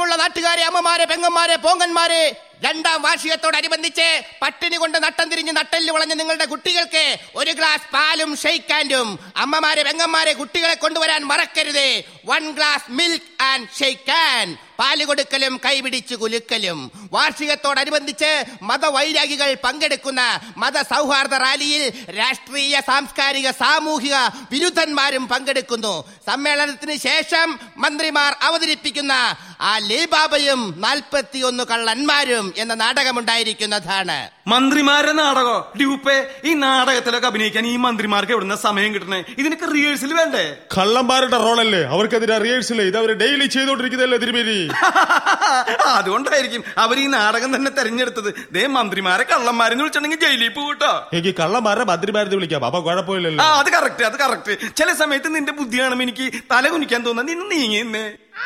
പ്രിയമുള്ള നാട്ടുകാരെ അമ്മമാരെ പെങ്ങന്മാരെ പോങ്ങന്മാരെ രണ്ടാം വാർഷികത്തോടനുബന്ധിച്ച് പട്ടിണി കൊണ്ട് നട്ടം തിരിഞ്ഞ് നട്ടെല്ല് വളഞ്ഞ നിങ്ങളുടെ കുട്ടികൾക്ക് ഒരു ഗ്ലാസ് പാലും ഷെയ്ക്കാൻഡും അമ്മമാരെ പെങ്ങന്മാരെ കുട്ടികളെ കൊണ്ടുവരാൻ മറക്കരുത് വൺ ഗ്ലാസ് മിൽക്ക് ആൻഡ് ഷെയ്ക്കാൻ പാല് കൊടുക്കലും കൈപിടിച്ചു കുലുക്കലും വാർഷികത്തോടനുബന്ധിച്ച് മതവൈരാഗികൾ പങ്കെടുക്കുന്ന മത സൗഹാർദ്ദ റാലിയിൽ രാഷ്ട്രീയ സാംസ്കാരിക സാമൂഹിക വിരുദ്ധന്മാരും പങ്കെടുക്കുന്നു സമ്മേളനത്തിന് ശേഷം മന്ത്രിമാർ അവതരിപ്പിക്കുന്ന ആ ലീബാബയും നാൽപ്പത്തിയൊന്ന് കള്ളന്മാരും എന്ന നാടകമുണ്ടായിരിക്കുന്നതാണ് മന്ത്രിമാരുടെ നാടകോ ഡ്യൂപ്പേ ഈ നാടകത്തിലൊക്കെ അഭിനയിക്കാൻ ഈ മന്ത്രിമാർക്ക് എവിടുന്ന സമയം കിട്ടണേ ഇതിനൊക്കെ റിഹേഴ്സൽ വേണ്ടേ കള്ളന്മാരുടെ റോളല്ലേ അവർക്കെതിരെ റിഹേഴ്സൽ ഇത് അവർ ഡെയിലി ചെയ്തോണ്ടിരിക്കുന്നതല്ലേ തിരുമേനി അതുകൊണ്ടായിരിക്കും അവർ ഈ നാടകം തന്നെ തെരഞ്ഞെടുത്തത് ദേ മന്ത്രിമാരെ കള്ളന്മാരെന്ന് വിളിച്ചിട്ടുണ്ടെങ്കിൽ ജയിലിൽ പോകട്ടോ എനിക്ക് കള്ളന്മാരെ മന്ത്രിമാരെ വിളിക്കാം അപ്പൊ ആ കുഴപ്പമില്ലല്ലോ അത് കറക്റ്റ് അത് കറക്റ്റ് ചില സമയത്ത് നിന്റെ ബുദ്ധി കാണുമ്പോ എനിക്ക് തല കുനിക്കാൻ തോന്നുന്നു നിന്ന് നീങ്ങി നിന്നേ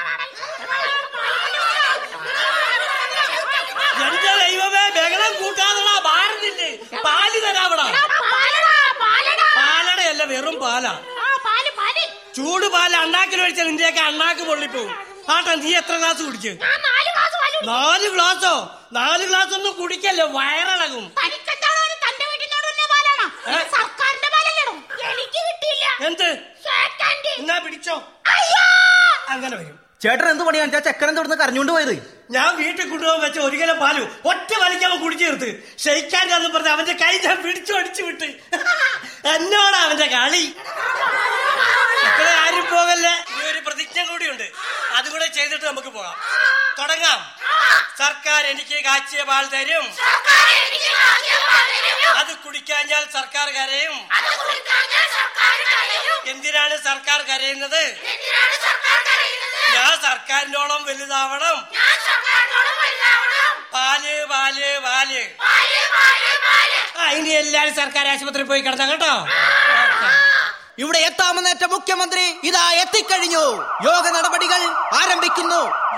എന്റെ ദൈവമേ ബഹളം കൂട്ടാതെടാ ഭാരതില്ലേ പാല് തരാവടാ പാലടയല്ല വെറും പാലാ ചൂട് പാല് അണ്ണാക്കിൽ ഒഴിച്ച നിന്റെയൊക്കെ അണ്ണാക്ക് പൊള്ളിപ്പോവും ആട്ടാ നീ എത്ര ഗ്ലാസ് കുടിച്ച് നാല് ഗ്ലാസോ നാല് ഗ്ലാസ് ഒന്നും കുടിക്കല്ലേ വയറിളകും ഏ? സർക്കാരിന്റെ പാലല്ലേടോ എനിക്ക് കിട്ടിയില്ല എന്ത് ചേട്ടാന്റെ എന്നാ പിടിച്ചോ അങ്ങനെ വരും ചേട്ടൻ എന്ത് പണി കാണിച്ചാ ചെക്കൻ എന്ത് കരഞ്ഞുകൊണ്ട് പോയത് ഞാൻ വീട്ടിൽ കൊണ്ടുപോകാൻ വെച്ച ഒരു കിലോ പാല് ഒറ്റ വലിക്കാൻ കുടിച്ചു തീർത്ത് ഷെയ്ക്കാൻ്റെ എന്ന് പറഞ്ഞ് അവന്റെ കൈ ഞാൻ പിടിച്ചു അടിച്ചു വിട്ട് എന്നോടാ അവന്റെ കളി മക്കളെ ആരും പോകല്ലേ ഇനി ഒരു പ്രതിജ്ഞ കൂടിയുണ്ട് അതുകൂടെ ചെയ്തിട്ട് നമുക്ക് പോകാം തുടങ്ങാം സർക്കാർ എനിക്ക് കാച്ചിയ പാൽ തരും അത് കുടിക്കാൻ ഞാൻ സർക്കാർ കരയും എന്തിനാണ് സർക്കാർ കരയുന്നത് ഞാൻ സർക്കാരിനോളം വലുതാവണം പാല് പാല് പാല് ആ ഇനി എല്ലാരും സർക്കാർ ആശുപത്രിയിൽ പോയി കിടന്നാ കേട്ടോ ഇവിടെ എത്താമെന്നേറ്റ മുഖ്യമന്ത്രി ഇതാ എത്തിക്കഴിഞ്ഞു യോഗ നടപടികൾ ആരംഭിക്കുന്നു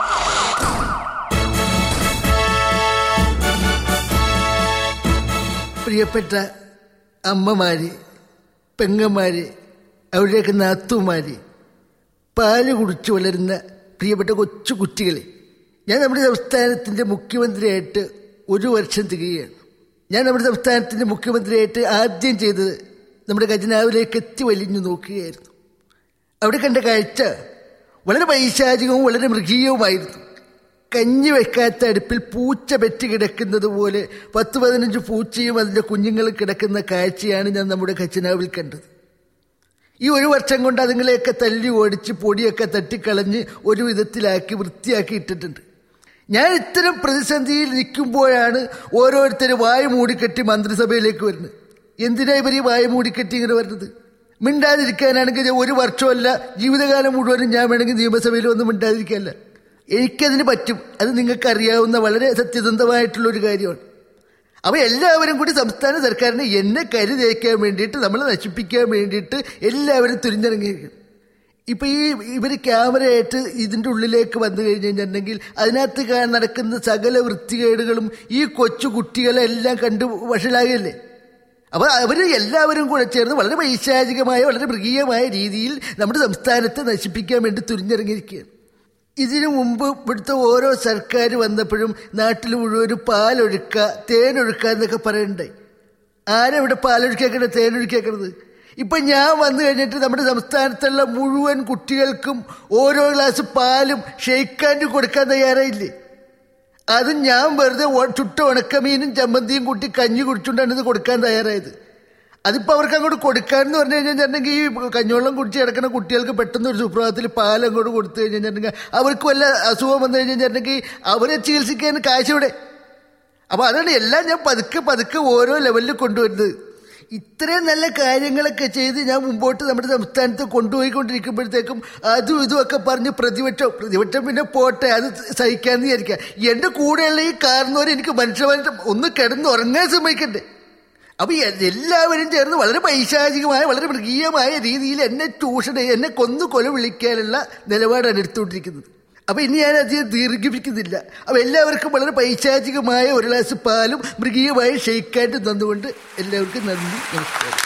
പ്രിയപ്പെട്ട അമ്മമാര് പെങ്ങന്മാര് അവരുടെയൊക്കെ നാത്തുമാര് പാല് കുടിച്ചു വളരുന്ന പ്രിയപ്പെട്ട കൊച്ചു കുട്ടികളെ ഞാൻ നമ്മുടെ സംസ്ഥാനത്തിൻ്റെ മുഖ്യമന്ത്രിയായിട്ട് ഒരു വർഷം തികയാണ് ഞാൻ നമ്മുടെ സംസ്ഥാനത്തിൻ്റെ മുഖ്യമന്ത്രിയായിട്ട് ആദ്യം ചെയ്തത് നമ്മുടെ ഖജനാവിലേക്ക് എത്തി വലിഞ്ഞു നോക്കുകയായിരുന്നു അവിടെ കണ്ട കാഴ്ച വളരെ പൈശാചികവും വളരെ മൃഗീയവുമായിരുന്നു കഞ്ഞി വെക്കാത്ത അടുപ്പിൽ പൂച്ച പെറ്റ് കിടക്കുന്നത് പോലെ പത്ത് പതിനഞ്ച് പൂച്ചയും അതിൻ്റെ കുഞ്ഞുങ്ങളും കിടക്കുന്ന കാഴ്ചയാണ് ഞാൻ നമ്മുടെ ഖജനാവിൽ കണ്ടത് ഈ ഒരു വർഷം കൊണ്ട് അതുങ്ങളെയൊക്കെ തല്ലി ഓടിച്ച് പൊടിയൊക്കെ തട്ടിക്കളഞ്ഞ് ഒരു വിധത്തിലാക്കി വൃത്തിയാക്കി ഇട്ടിട്ടുണ്ട് ഞാൻ ഇത്തരം പ്രതിസന്ധിയിൽ നിൽക്കുമ്പോഴാണ് ഓരോരുത്തർ വായ മൂടിക്കെട്ടി മന്ത്രിസഭയിലേക്ക് വരുന്നത് എന്തിനാ ഇവർ ഈ വായ മൂടിക്കെട്ടി ഇങ്ങനെ വരുന്നത് മിണ്ടാതിരിക്കാനാണെങ്കിൽ ഒരു വർഷമല്ല ജീവിതകാലം മുഴുവനും ഞാൻ വേണമെങ്കിൽ നിയമസഭയിൽ ഒന്നും മിണ്ടാതിരിക്കാനല്ല എനിക്കതിന് പറ്റും അത് നിങ്ങൾക്ക് അറിയാവുന്ന വളരെ സത്യസന്ധമായിട്ടുള്ള ഒരു കാര്യമാണ് അപ്പോൾ എല്ലാവരും കൂടി സംസ്ഥാന സർക്കാരിനെ എന്നെ കരി തേക്കാൻ വേണ്ടിയിട്ട് നമ്മളെ നശിപ്പിക്കാൻ വേണ്ടിയിട്ട് എല്ലാവരും തുരിഞ്ഞിറങ്ങിയിരിക്കും ഇപ്പം ഈ ഇവർ ക്യാമറയായിട്ട് ഇതിൻ്റെ ഉള്ളിലേക്ക് വന്നു കഴിഞ്ഞ് കഴിഞ്ഞിട്ടുണ്ടെങ്കിൽ അതിനകത്ത് കാ- നടക്കുന്ന സകല വൃത്തികേടുകളും ഈ കൊച്ചു കുട്ടികളെല്ലാം കണ്ട് വഷളാകല്ലേ അപ്പോൾ അവർ എല്ലാവരും കൂടെ ചേർന്ന് വളരെ പൈശാചികമായ വളരെ മൃഗീയമായ രീതിയിൽ നമ്മുടെ സംസ്ഥാനത്തെ നശിപ്പിക്കാൻ വേണ്ടി തുരിഞ്ഞിറങ്ങിയിരിക്കുകയാണ് ഇതിനു മുമ്പ് ഇവിടുത്തെ ഓരോ സർക്കാർ വന്നപ്പോഴും നാട്ടിൽ മുഴുവൻ പാലൊഴുക്കുക തേനൊഴുക്കുക എന്നൊക്കെ പറയണ്ടായി ആരാ ഇവിടെ പാലൊഴുക്കേക്കണത് തേനൊഴുക്കേക്കണത് ഇപ്പം ഞാൻ വന്നു കഴിഞ്ഞിട്ട് നമ്മുടെ സംസ്ഥാനത്തുള്ള മുഴുവൻ കുട്ടികൾക്കും ഓരോ ഗ്ലാസ് പാലും ഷെയ്ക്കാൻഡ് കൊടുക്കാൻ തയ്യാറായില്ലേ അത് ഞാൻ വെറുതെ ഒ- ചുട്ട ഉണക്കമീനും ചമ്മന്തിയും കൂട്ടി കഞ്ഞി കുടിച്ചുകൊണ്ടാണ് ഇത് കൊടുക്കാൻ തയ്യാറായത് അതിപ്പോൾ അവർക്ക് അങ്ങോട്ട് കൊടുക്കാന്ന് പറഞ്ഞു കഴിഞ്ഞിട്ടുണ്ടെങ്കിൽ ഈ കഞ്ഞോളം കുടിച്ച് കിടക്കുന്ന കുട്ടികൾക്ക് പെട്ടെന്ന് ഒരു സുപ്രഭാതത്തിൽ പാൽ അങ്ങോട്ട് കൊടുത്തു കഴിഞ്ഞിട്ടുണ്ടെങ്കിൽ അവർക്ക് വല്ല അസുഖം വന്നു കഴിഞ്ഞിട്ടുണ്ടെങ്കിൽ അവരെ ചികിത്സിക്കാൻ കാശ് ഇവിടെ അപ്പോൾ അതാണ് എല്ലാം ഞാൻ പതുക്കെ പതുക്കെ ഓരോ ലെവലിൽ കൊണ്ടുവരുന്നത് ഇത്രയും നല്ല കാര്യങ്ങളൊക്കെ ചെയ്ത് ഞാൻ മുമ്പോട്ട് നമ്മുടെ സംസ്ഥാനത്ത് കൊണ്ടുപോയിക്കൊണ്ടിരിക്കുമ്പോഴത്തേക്കും അതും ഇതും ഒക്കെ പറഞ്ഞ് പ്രതിപക്ഷം പ്രതിപക്ഷം പിന്നെ പോട്ടെ അത് സഹിക്കാന്ന് വിചാരിക്കാം എൻ്റെ കൂടെയുള്ള ഈ കാരണവരെ എനിക്ക് മനുഷ്യമായിട്ട് ഒന്ന് കിടന്ന് ഉറങ്ങാൻ സമ്മതിക്കണ്ടേ അപ്പൊ എ- എല്ലാവരും ചേർന്ന് വളരെ പൈശാചികമായ വളരെ മൃഗീയമായ രീതിയിൽ എന്നെ ചൂഷണ എന്നെ കൊന്നു കൊല വിളിക്കാനുള്ള നിലപാടാണ് എടുത്തുകൊണ്ടിരിക്കുന്നത് അപ്പൊ ഇനി ഞാൻ അധികം ദീർഘിപ്പിക്കുന്നില്ല അപ്പൊ എല്ലാവർക്കും വളരെ പൈശാചികമായ ഒരു ഗ്ലാസ് പാലും മൃഗീയമായ ഷെയ്ക്കായിട്ട് തന്നുകൊണ്ട് എല്ലാവർക്കും നന്ദി നമസ്കാരം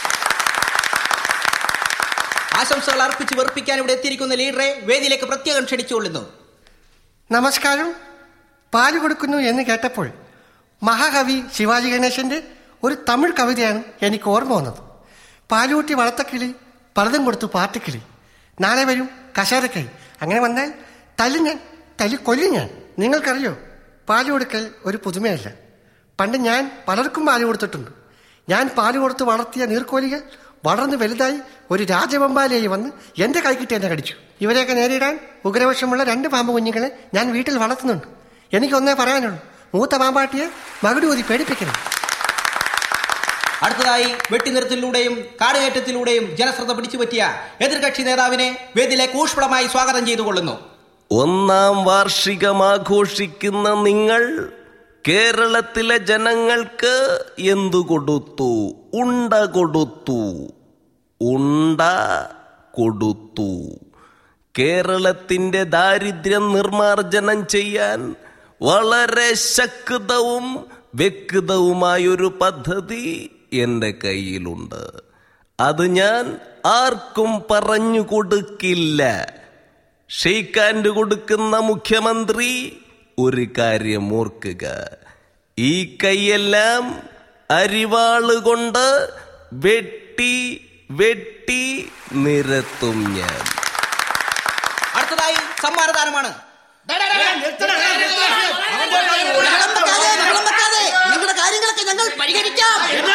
ആശംസകൾ അർപ്പിച്ച് വെറുപ്പിക്കാൻ ഇവിടെ എത്തിയിരിക്കുന്ന ലീഡറെ വേദിയിലേക്ക് പ്രത്യേകം ക്ഷണിച്ചുകൊള്ളുന്നു നമസ്കാരം പാല് കൊടുക്കുന്നു എന്ന് കേട്ടപ്പോൾ മഹാകവി ശിവാജി ഗണേശന്റെ ഒരു തമിഴ് കവിതയാണ് എനിക്ക് ഓർമ്മ വന്നത് പാലൂട്ടി വളർത്തക്കിളി പലതും കൊടുത്തു പാട്ടുക്കിളി നാളെ വരും കശാരക്കൈ അങ്ങനെ വന്നാൽ തല്ലു ഞാൻ തല്ലി കൊല്ലും ഞാൻ നിങ്ങൾക്കറിയോ പാല് കൊടുക്കൽ ഒരു പുതുമയല്ല പണ്ട് ഞാൻ പലർക്കും പാല് കൊടുത്തിട്ടുണ്ട് ഞാൻ പാല് കൊടുത്ത് വളർത്തിയ നീർക്കോലികൾ വളർന്ന് വലുതായി ഒരു രാജവമ്പാലയായി വന്ന് എന്റെ കൈക്കിട്ട് എന്നെ കടിച്ചു ഇവരെയൊക്കെ നേരിടാൻ ഉഗ്രവശമുള്ള രണ്ട് പാമ്പ് കുഞ്ഞുങ്ങളെ ഞാൻ വീട്ടിൽ വളർത്തുന്നുണ്ട് എനിക്കൊന്നേ പറയാനുള്ളൂ മൂത്ത പാമ്പാട്ടിയെ മകുടി പേടിപ്പിക്കണം അടുത്തതായി വെട്ടിനിർത്തലിലൂടെയും കാടുകയറ്റത്തിലൂടെയും ജനശ്രദ്ധ പിടിച്ചുപറ്റിയ എതിർകക്ഷി നേതാവിനെ വേദിയിലേക്ക് ഊഷ്മളമായി സ്വാഗതം ചെയ്തുകൊള്ളുന്നു ഒന്നാം വാർഷികം ആഘോഷിക്കുന്ന നിങ്ങൾ കേരളത്തിലെ ജനങ്ങൾക്ക് എന്തു കൊടുത്തു ഉണ്ട കൊടുത്തു ഉണ്ട കൊടുത്തു കേരളത്തിന്റെ ദാരിദ്ര്യം നിർമാർജനം ചെയ്യാൻ വളരെ ശക്തവും വ്യക്തവുമായൊരു പദ്ധതി എൻ്റെ കയ്യിലുണ്ട് അത് ഞാൻ ആർക്കും പറഞ്ഞു കൊടുക്കില്ല ഷെയ്ക്കാൻഡ് കൊടുക്കുന്ന മുഖ്യമന്ത്രി ഒരു കാര്യം ഓർക്കുക ഈ കൈയെല്ലാം അരിവാള് കൊണ്ട് വെട്ടി വെട്ടി നിരത്തും ഞാൻ അടുത്തതായി സമ്മാനദാനമാണ് നിങ്ങളുടെ കാര്യങ്ങളൊക്കെ ഞങ്ങൾ പരിഹരിക്കാം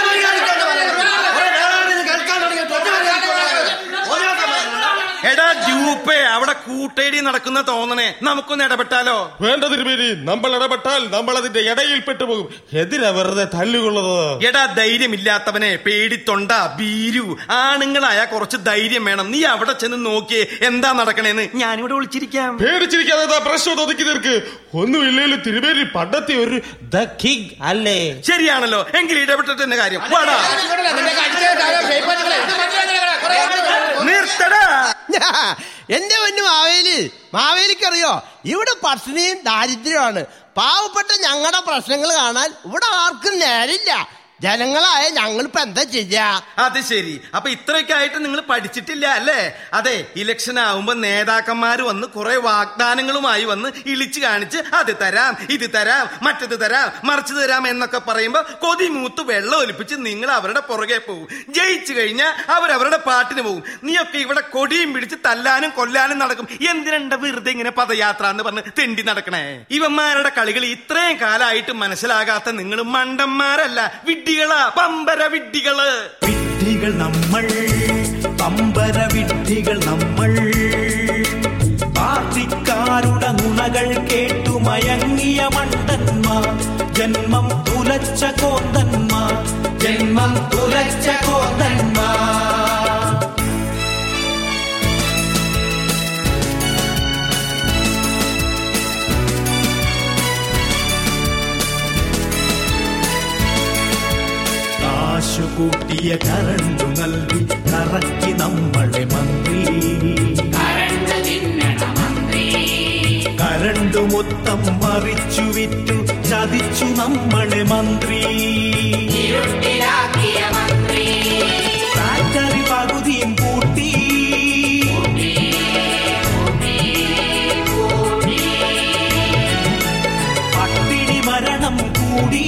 എടാ ഡ്യൂപ്പേ അവിടെ കൂട്ടേടി നടക്കുന്ന തോന്നണേ നമുക്കൊന്ന് ഇടപെട്ടാലോ വേണ്ട തിരുമേനി നമ്മൾ ഇടപെട്ടാൽ നമ്മൾ അതിന്റെ ഇടയിൽ പെട്ടുപോകും എതിരാ വെറുതെ തല്ലുകൊള്ളത് എടാ ധൈര്യമില്ലാത്തവനെ പേടിത്തൊണ്ട ബീരു ആണുങ്ങളായ കുറച്ച് ധൈര്യം വേണം നീ അവിടെ ചെന്ന് നോക്കിയേ എന്താ നടക്കണേന്ന് ഞാനിവിടെ വിളിച്ചിരിക്കാം പേടിച്ചിരിക്കാതെ ദാ പ്രശ്നം ഒതുക്കി തീർക്ക് ഒന്നുമില്ലേലും തിരുമേനി പണ്ടത്തെ ഒരു ദ കിങ് അല്ലേ ശരിയാണല്ലോ എങ്കിൽ ഇടപെട്ടിട്ട് തന്നെ കാര്യം വാടാ നിർത്തടാ എന്റെ പൊന്നു മാവേലി മാവേലിക്കറിയോ ഇവിടെ പട്ടിണിയും ദാരിദ്ര്യമാണ് പാവപ്പെട്ട ഞങ്ങളുടെ പ്രശ്നങ്ങൾ കാണാൻ ഇവിടെ ആർക്കും നേരില്ല ജനങ്ങളായ ഞങ്ങളിപ്പോ എന്താ ചെയ്യാ അത് ശരി അപ്പൊ ഇത്രയൊക്കെ ആയിട്ട് നിങ്ങൾ പഠിച്ചിട്ടില്ല അല്ലേ അതെ ഇലക്ഷൻ ആവുമ്പോ നേതാക്കന്മാർ വന്ന് കുറെ വാഗ്ദാനങ്ങളുമായി വന്ന് ഇളിച്ചു കാണിച്ച് അത് തരാം ഇത് തരാം മറ്റത് തരാം മറിച്ചു തരാം എന്നൊക്കെ പറയുമ്പോ കൊതി മൂത്ത് വെള്ളം ഒലിപ്പിച്ച് നിങ്ങൾ അവരുടെ പുറകെ പോകും ജയിച്ചു കഴിഞ്ഞാൽ അവരവരുടെ പാട്ടിന് പോകും നീയൊക്കെ ഇവിടെ കൊടിയും പിടിച്ച് തല്ലാനും കൊല്ലാനും നടക്കും എന്തിനുണ്ട വെറുതെ ഇങ്ങനെ പദയാത്ര എന്ന് പറഞ്ഞ് തെണ്ടി നടക്കണേ ഇവന്മാരുടെ കളികൾ ഇത്രയും കാലമായിട്ട് മനസ്സിലാകാത്ത നിങ്ങൾ മണ്ടന്മാരല്ല വിഡ്ഢികളാ പമ്പര വിഡ്ഢികള് വിഡ്ഢികൾ നമ്മൾ പമ്പര വിഡ്ഢികൾ നമ്മൾ പാർട്ടിക്കാരുടെ നുണകൾ കേട്ടു മയങ്ങിയ മണ്ടന്മാർ ജന്മം തുലച്ച കോന്തന്മാർ ജന്മം തുലച്ച കോന്തന്മാർ കാശു കൂട്ടിയ കരണ്ടു നൽകി കറക്കി നമ്മളെ മന്ത്രി കരണ്ടു മൊത്തം മറിച്ചു വിറ്റു ചതിച്ചു നമ്മളെ മന്ത്രി ഫാക്ടറി പകുതിയും പൂട്ടി പട്ടിണി മരണം കൂടി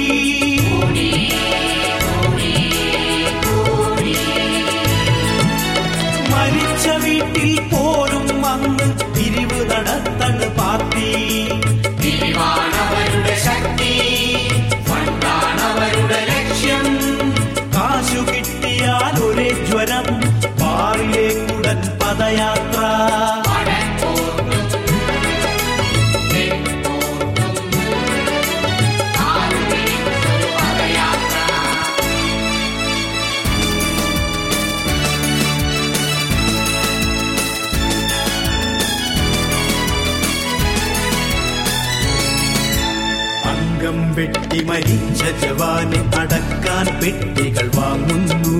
മരിച്ച വീട്ടിൽ പോലും അന്ന് പിരിവ് നടത്തണ പാർട്ടി പിരിവാണവരുടെ ശക്തി ഫണ്ടാണവരുടെ ലക്ഷ്യം കാശു കിട്ടിയാൽ ഒരേ ജ്വരം പാറിലേക്കുടൻ പദയാത്ര അംഗം വെട്ടി മരിച്ച ജവാനെ അടക്കാൻ പെട്ടികൾ വാങ്ങുന്നു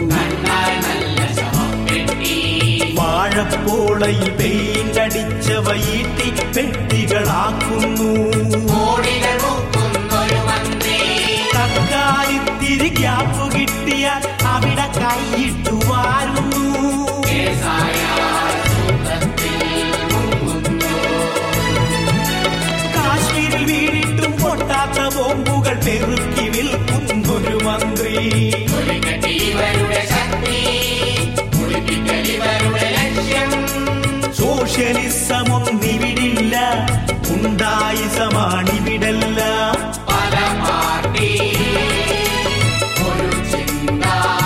വാഴപ്പോളയിൽ പെയിന്റ് അടിച്ച വൈറ്റി പെട്ടികളാക്കുന്നു തക്കാലിത്തിരി ഗ്യാപ്പ് കിട്ടിയാൽ അവിടെ കൈയിട്ടു വാരുന്നു ഗുണ്ടായിസമാണിവിടെല്ലാം പല പാർട്ടി ഒരു ചിന്ത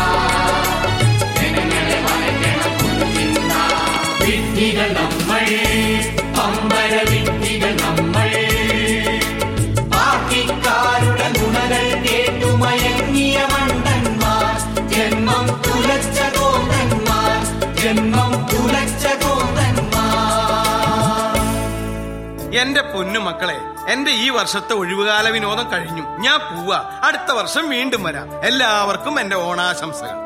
ജനങ്ങളെ വലയ്ക്കണം ഒരു ചിന്ത വിഡ്ഢികൾ നമ്മൾ പമ്പര വിഡ്ഢികൾ നമ്മൾ പാർട്ടിക്കാരുടെ ഗുണകൾ കേട്ടുമയങ്ങിയ മണ്ടന്മാർ ജന്മം തുലച്ച കോന്തന്മാർ ജന്മം തുലച്ച കോന്തന്മാർ എന്റെ പൊന്നു മക്കളെ എന്റെ ഈ വർഷത്തെ ഒഴിവുകാല വിനോദം കഴിഞ്ഞു ഞാൻ പോവാ അടുത്ത വർഷം വീണ്ടും വരാം എല്ലാവർക്കും എന്റെ ഓണാശംസകൾ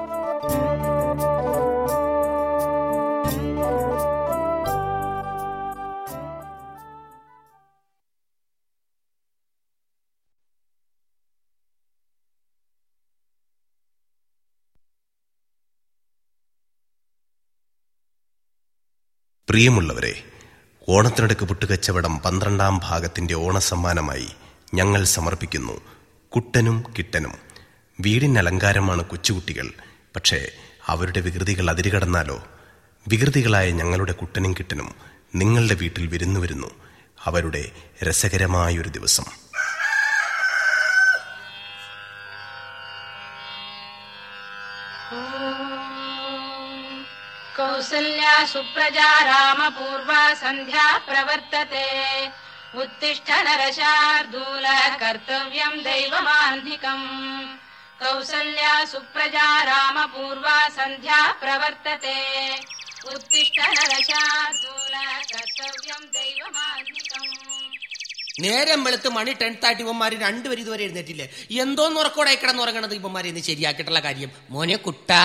പ്രിയമുള്ളവരെ ഓണത്തിനടുക്ക് പുട്ടുകച്ചവടം പന്ത്രണ്ടാം ഭാഗത്തിന്റെ ഓണസമ്മാനമായി ഞങ്ങൾ സമർപ്പിക്കുന്നു കുട്ടനും കിട്ടനും വീടിന് അലങ്കാരമാണ് കൊച്ചുകുട്ടികൾ പക്ഷേ അവരുടെ വികൃതികൾ അതിരുകടന്നാലോ വികൃതികളായ ഞങ്ങളുടെ കുട്ടനും കിട്ടനും നിങ്ങളുടെ വീട്ടിൽ വിരുന്നു വരുന്നു അവരുടെ രസകരമായൊരു ദിവസം कौसल्या सुप्रजा रामपूर्वा सन्ध्या प्रवर्तते उत्तिष्ठ नरशार्दूल कर्तव्यम् दैवमाह्निकम् कौसल्या सुप्रजा रामपूर्वा सन्ध्या प्रवर्तते उत्तिष्ठ नरशार्दूल कर्तव्यम् दैवमाह्निकम् നേരം വെളുത്ത് മണി ടെൻ തേർട്ടി ഇവന്മാര് രണ്ടുപേരും ഇതുവരെ എഴുന്നേറ്റില്ലേ എന്തോന്ന് ഉറക്കോടെ കിടന്ന് ഉറങ്ങണത് ഇവന്മാരെ ഇന്ന് ശരിയാക്കിയിട്ടുള്ള കാര്യം മോനെ കുട്ടാ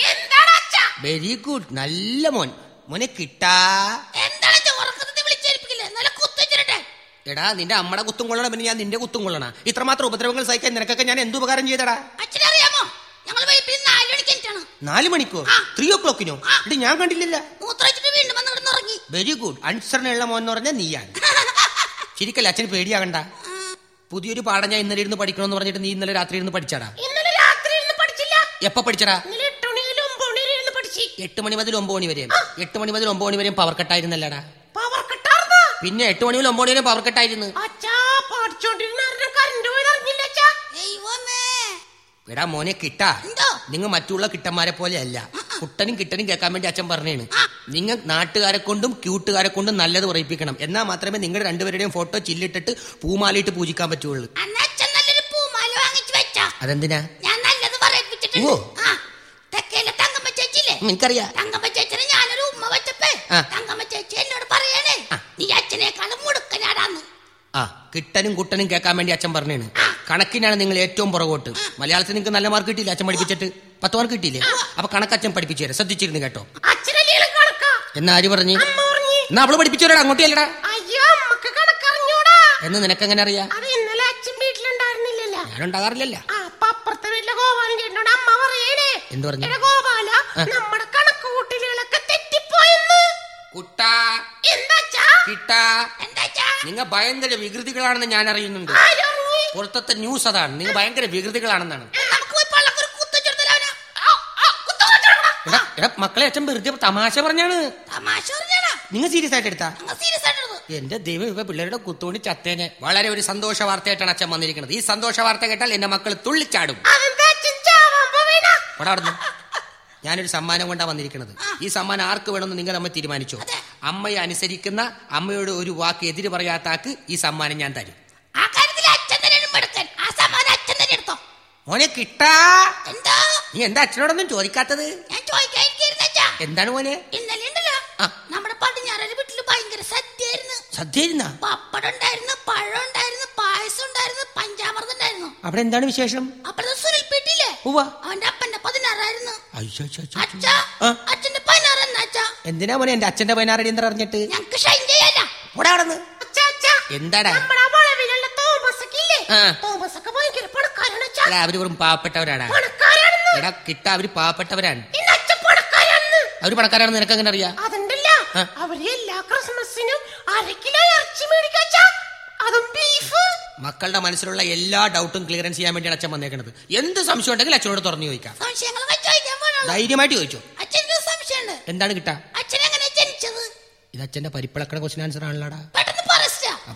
വെരി ഗുഡ് നല്ല മോൻ മോനെ കിട്ടാ എന്താണ് ഉറക്കത്തിൽ വിളിച്ചേൽപ്പിക്കില്ലേ നല്ല കുത്തിച്ചിരട്ടെ എടാ നിന്റെ അമ്മയുടെ കുത്തും കൊള്ളണം പിന്നെ ഞാൻ നിന്റെ കുത്തും കൊള്ളണം ഇത്രമാത്രം ഉപദ്രവങ്ങൾ സഹിക്കാൻ നിനക്കൊക്കെ ഞാൻ എന്ത് ഉപകാരം ചെയ്തടാ അച്ഛനറിയാമോ ഞങ്ങൾ വെളുപ്പിൽ നാല് മണിക്ക് എനിക്കാണ് നാല് മണിക്കോ ത്രീ ഓ ക്ലോക്കിനോ ഇത് ഞാൻ കണ്ടില്ലല്ല മൂത്രച്ചിട്ട് വീണ്ടും വന്ന് കിടന്നുറങ്ങി വെരി ഗുഡ് അനുസരണയുള്ള മോൻ എന്ന് പറഞ്ഞാൽ നീയാണ് ശരിക്കല്ല അച്ഛന് പേടിയാകണ്ട പുതിയൊരു പാഠം ഞാൻ ഇന്നലെ ഇരുന്ന് പഠിക്കണമെന്ന് പറഞ്ഞിട്ട് നീ ഇന്നലെ രാത്രി ഇരുന്ന് പഠിച്ചാടാ ഇന്നലെ രാത്രി ഇരുന്ന് പഠിച്ചില്ല എപ്പ പഠിച്ചടാ ഇന്നലെ എട്ട് മണിയിലും ഒമ്പത് മണിയിലും ഇരുന്ന് പഠിച്ചു എട്ട് മണി മുതൽ ഒമ്പത് മണി വരെയും എട്ട് മണി മുതൽ ഒമ്പത് മണി വരെയും പവർ കട്ടായിരുന്നല്ലടാ പവർ കട്ടാർന്നാ പിന്നെ എട്ട് മണി മുതൽ ഒമ്പത് മണി വരെയും പവർ കട്ടായിരുന്നു അച്ഛാ പഠിച്ചോണ്ടിരുന്ന കറണ്ട് പോയി അറിഞ്ഞില്ല അച്ഛാ ദൈവമേ എടാ മോനെ കിട്ടാ എന്തോ? നിങ്ങൾ മറ്റുള്ള കിട്ടന്മാരെ പോലെ അല്ല കുട്ടനും കിട്ടനും കേൾക്കാൻ വേണ്ടി അച്ഛൻ പറഞ്ഞേണ് നിങ്ങൾ നാട്ടുകാരെ കൊണ്ടും ക്യൂട്ടുകാരെ കൊണ്ടും നല്ലത് പറയിപ്പിക്കണം എന്നാൽ മാത്രമേ നിങ്ങളുടെ രണ്ടുപേരുടെയും ഫോട്ടോ ചില്ലിട്ടിട്ട് പൂമാലയിട്ട് പൂജിക്കാൻ പറ്റുള്ളൂ അന്ന് അച്ഛൻ നല്ലൊരു പൂമാല വാങ്ങിച്ചു വെച്ചാ അതെന്തിനാ ഞാൻ നല്ലത് പറയിപ്പിച്ചിട്ടുണ്ട് ഓ. ആ തെക്കേലെ തങ്കമ്മ ചേച്ചിയില്ലേ എനിക്കറിയാ തങ്കമ്മ ചേച്ചിനെ ഞാനൊരു ഉമ്മ വെച്ചപ്പേ ആ. തങ്കമ്മ ചേച്ചി എന്നോട് പറയണേ നീ അച്ഛനേക്കാളും മുടുക്കനാടാന്ന് ആ കിട്ടനും കുട്ടനും കേൾക്കാൻ വേണ്ടി അച്ഛൻ പറഞ്ഞേണ് കണക്കിനാണ് നിങ്ങൾ ഏറ്റവും പുറകോട്ട് മലയാളത്തിൽ നിങ്ങൾക്ക് നല്ല മാർക്ക് കിട്ടിയില്ല അച്ഛൻ പഠിപ്പിച്ചിട്ട് പത്ത് മാർക്ക് കിട്ടിയില്ലേ അപ്പൊ കണക്ക് അച്ഛൻ പഠിപ്പിച്ചു തരാം ശ്രദ്ധിച്ചിരുന്നു കേട്ടോ അച്ഛനല്ലേ കണക്കാ എന്നാ ആര് പറഞ്ഞു അമ്മ പറഞ്ഞു എന്നാ അവള് പഠിപ്പിച്ചു തരാടാ അങ്ങോട്ടേ അല്ലടാ അയ്യോ അമ്മക്ക് കണക്കറിഞ്ഞൂടാ എന്ന് നിനക്കെങ്ങനെ അറിയാം അത് ഇന്നലെ അച്ഛൻ വീട്ടിലുണ്ടായിരുന്നില്ലല്ലോ ഞാനുണ്ടാകാറില്ലല്ല ആ അപ്പൊ അപ്പുറത്തെ വീട്ടിലെ ഗോപാലൻ ചേട്ടനോട് അമ്മ പറയണേ എന്ത് പറഞ്ഞു എടാ ഗോപാല ആ. നമ്മുടെ കണക്ക് കൂട്ടലുകളൊക്കെ തെറ്റിപ്പോയെന്ന് കുട്ടാ എന്താച്ചാ കിട്ടാ എന്താച്ചാ നിങ്ങൾ ഭയങ്കര വികൃതികളാണെന്ന് ഞാൻ അറിയുന്നുണ്ട് ആരറിഞ്ഞ്? പുറത്തത്തെ ന്യൂസ് അതാണ് നിങ്ങൾ ഭയങ്കര വികൃതികളാണെന്നാണ് നമുക്ക് പോയി പള്ളക്കൊരു കുത്തിച്ചെടുത്തല്ലോ അവനെ. ഔ, ഔ, കുത്ത് കുത്തിച്ചെടുക്കണം. എടാ എടാ മക്കളെ അച്ഛൻ വെറുതെ തമാശ പറഞ്ഞാണ് തമാശ പറഞ്ഞാടാ നിങ്ങൾ സീരിയസ് ആയിട്ട് എടുത്താ അങ്ങ് സീരിയസ് ആയിട്ടെടുത്തു എന്റെ ദൈവം ഇവ പിള്ളേരുടെ കുത്തോണി ചത്തേനെ വളരെ ഒരു സന്തോഷ വാർത്തയായിട്ടാണ് അച്ഛൻ വന്നിരിക്കുന്നത് ഈ സന്തോഷ വാർത്ത കേട്ടാൽ എന്റെ മക്കൾ തുള്ളിച്ചാടും അതെന്താ അച്ഛൻ ചാവാൻ പോവേണ അവിടെ അവിടുന്ന് ഞാനൊരു സമ്മാനം കൊണ്ടാ വന്നിരിക്കുന്നത് ഈ സമ്മാനം ആർക്ക് വേണമെന്ന് നിങ്ങൾ അമ്മ തീരുമാനിച്ചോ അമ്മയെ അനുസരിക്കുന്ന അമ്മയോട് ഒരു വാക്ക് എതിര് പറയാത്ത ആക്ക് ഈ സമ്മാനം ഞാൻ തരും ആ കാര്യത്തിൽ അച്ഛൻ തന്നെയാണ് മെടുക്കൻ ആ സമ്മാനം അച്ഛൻ തന്നെ എടുത്തോ മോനെ കിട്ടാ എന്താ നീ എന്താ അച്ഛനോടൊന്നും ചോദിക്കാത്തത് ഞാൻ ചോദിക്കാതിരിക്കായിരുന്നു അച്ഛാ എന്താണ് മോനെ ഇന്നലെ ഉണ്ടല്ലോ ആ. നമ്മുടെ പടിഞ്ഞാറൊരു വീട്ടില് ഭയങ്കര സദ്യയായിരുന്നു സദ്യയിരുന്ന പപ്പടം ഉണ്ടായിരുന്നു പഴം ഉണ്ടായിരുന്നു പായസം ഉണ്ടായിരുന്നു പഞ്ചാമൃതം ഉണ്ടായിരുന്നു അവിടെ എന്താണ് വിശേഷം അപ്പോഴത്തെ സുനിൽ പീട്ടില്ലേ ഉവ്വ. അവന്റെ അപ്പന്റെ പതിനാറായിരുന്നു അയ്യോ, അയ്യോ, അയ്യോ. അച്ഛാ ആ. അച്ഛന്റെ പതിനാറ് എന്നാ അച്ഛാ എന്തിനാ മോനെ എന്റെ അച്ഛന്റെ പതിനാറടി എന്താ അറിഞ്ഞിട്ട് ഞങ്ങക്ക് ഷൈൻ ചെയ്യാല ഇവിടെ അവിടുന്ന് അച്ഛാ അച്ഛാ എന്താടാ നമ്മുടെ ആ വളവിലുള്ള തോമസ് ഒക്കെ ഇല്ലേ ആ. തോമസ് ഒക്കെ ഭയങ്കര പണക്കാരാണ് അച്ഛാ എടാ അവര് വെറും പാവപ്പെട്ടവരാടാ പണക്കാരാണെന്ന് എടാ കിട്ട അവര് പാവപ്പെട്ടവരാണ് ഇന്ന് അച്ഛൻ പണക്കാരാണെന്ന് അവര് പണക്കാരാണെന്ന് നിനക്ക് എങ്ങനെ അറിയാം അതുണ്ടല്ല ആ. അവര് എല്ലാ ക്രിസ്മസിനും അര കിലോ ഇറച്ചി മേടിക്കാച്ചാ അതും ബീഫ് മക്കളുടെ മനസ്സിലുള്ള എല്ലാ ഡൗട്ടും ക്ലിയറൻസ് ചെയ്യാൻ വേണ്ടിയാണ് അച്ഛൻ വന്നേക്കുന്നത് എന്ത് സംശയം ഉണ്ടെങ്കിൽ അച്ഛനോട് തുറന്നു ചോദിക്കാം സംശയങ്ങളൊക്കെ ചോദിക്കാൻ പോണുള്ളൂ ധൈര്യമായിട്ട് ചോദിച്ചു അച്ഛൻ്റെ സംശയമുണ്ട് എന്താണ് കിട്ടാ അച്ഛൻ എങ്ങനെ ജനിച്ചത് ഇത് അച്ഛന്റെ പരിപ്പിളക്കണ ക്വസ്റ്റ്യൻ ആൻസർ ആണല്ലോടാ പെട്ടെന്ന് പറസ്റ്റാ ആ,